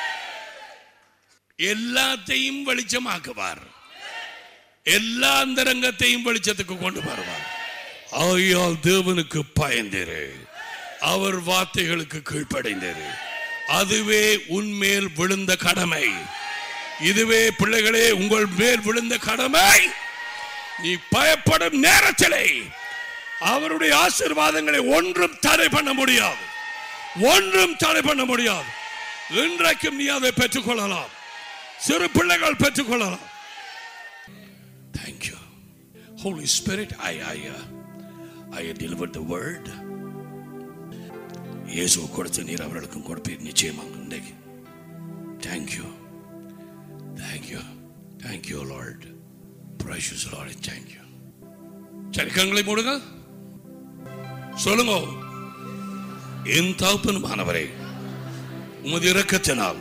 எல்லாத்தையும் வெளிச்சமாக்குவார் எல்லா அந்தரங்கத்தையும் வெளிச்சத்துக்கு கொண்டு வருவார் ஆகையால் தேவனுக்கு பயந்திரு அவர் வார்த்தைகளுக்கு கீழ்ப்படைந்திரு அதுவே உன்மேல் விழுந்த கடமை இதுவே பிள்ளைகளே உங்கள் மேல் விழுந்த கடமை நீ பயப்படும் நேரத்திலே அவருடைய ஆசீர்வாதங்களை ஒன்றும் தடை பண்ண முடியாது ஒன்றும் தடை பண்ண முடியாது இன்றைக்கும் நீ அதை பெற்றுக்கொள்ளலாம் சிறு பிள்ளைகள் பெற்றுக்கொள்ளலாம் thank you Holy Spirit, I, I, uh, I delivered the word. இயேசு கொடுத்த நீர் அவர்களுக்கும் கொடுப்பீர் நிச்சயமாக இன்றைக்கு thank you thank you thank you Lord praises Lord thank you சரி கண்களை மூடுங்க சொல்லுங்க என் தகப்பனுமானவரே உமது இரக்கத்தினால்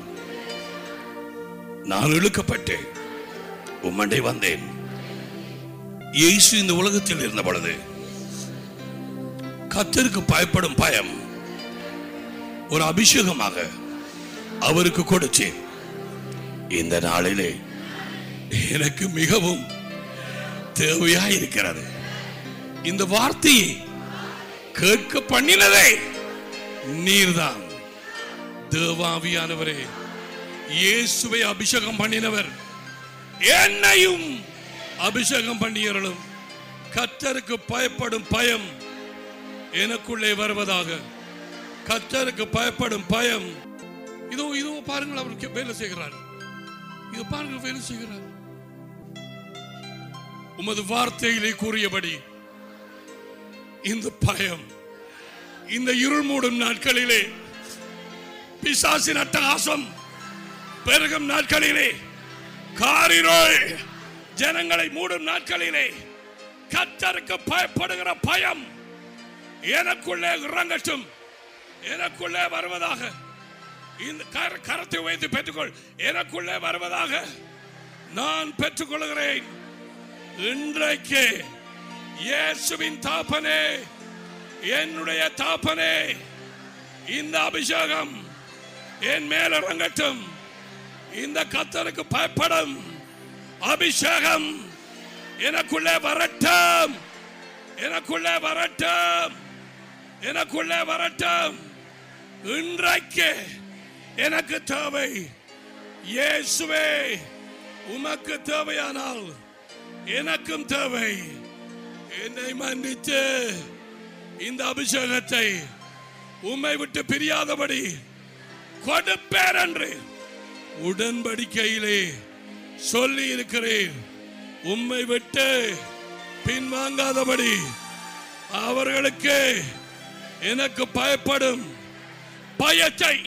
நான் இழுக்கப்பட்டேன் உம்மண்டை வந்தேன் இயேசு இந்த உலகத்தில் இருந்த பொழுது கத்தருக்கு பயப்படும் பயம் ஒரு அபிஷேகமாக அவருக்கு கொடுச்சு இந்த நாளிலே எனக்கு மிகவும் தேவையா இருக்கிறது இந்த வார்த்தையை கேட்க பண்ணினதே நீர்தான் தேவாவியானவரே இயேசுவை அபிஷேகம் பண்ணினவர் என்னையும் அபிஷேகம் பண்ணியவர்களும் கத்தருக்கு பயப்படும் பயம் எனக்குள்ளே வருவதாக கத்தருக்கு பயப்படும் பயம் இதோ இதோ பாருங்கள் அவருக்கு வேலை செய்கிறார் இதோ பாருங்கள் வேலை செய்கிறார் உமது வார்த்தையிலே கூறியபடி இந்த பயம் இந்த இருள் மூடும் நாட்களிலே பிசாசின் அட்டகாசம் பெருகும் நாட்களிலே காரிரோய் ஜனங்களை மூடும் நாட்களிலே கத்தருக்கு பயப்படுகிற பயம் எனக்குள்ளே இறங்கட்டும் எனக்குள்ளே வருவதாக இந்த கர- கரத்தை வைத்து பெற்றுக்கொள் எனக்குள்ளே வருவதாக நான் பெற்றுக்கொள்கிறேன் இன்றைக்கு இயேசுவின் தாப்பனே என்னுடைய தாப்பனே இந்த அபிஷேகம் என் மேல் இறங்கட்டும் இந்த கத்தருக்கு பயப்படும் அபிஷேகம் எனக்குள்ளே வரட்டும் எனக்குள்ளே வரட்டும் எனக்குள்ளே வரட்டும் இன்றைக்கு எனக்கு தேவை இயேசுவே உமக்கு தேவையானால் எனக்கும் தேவை என்னை மன்னித்து இந்த அபிஷேகத்தை உம்மை விட்டு பிரியாதபடி கொடுப்பேர் என்று உடன்படிக்கையிலே சொல்லி இருக்கிறேன் உம்மை விட்டு பின்வாங்காதபடி அவர்களுக்கு எனக்கு பயப்படும் பயத்தை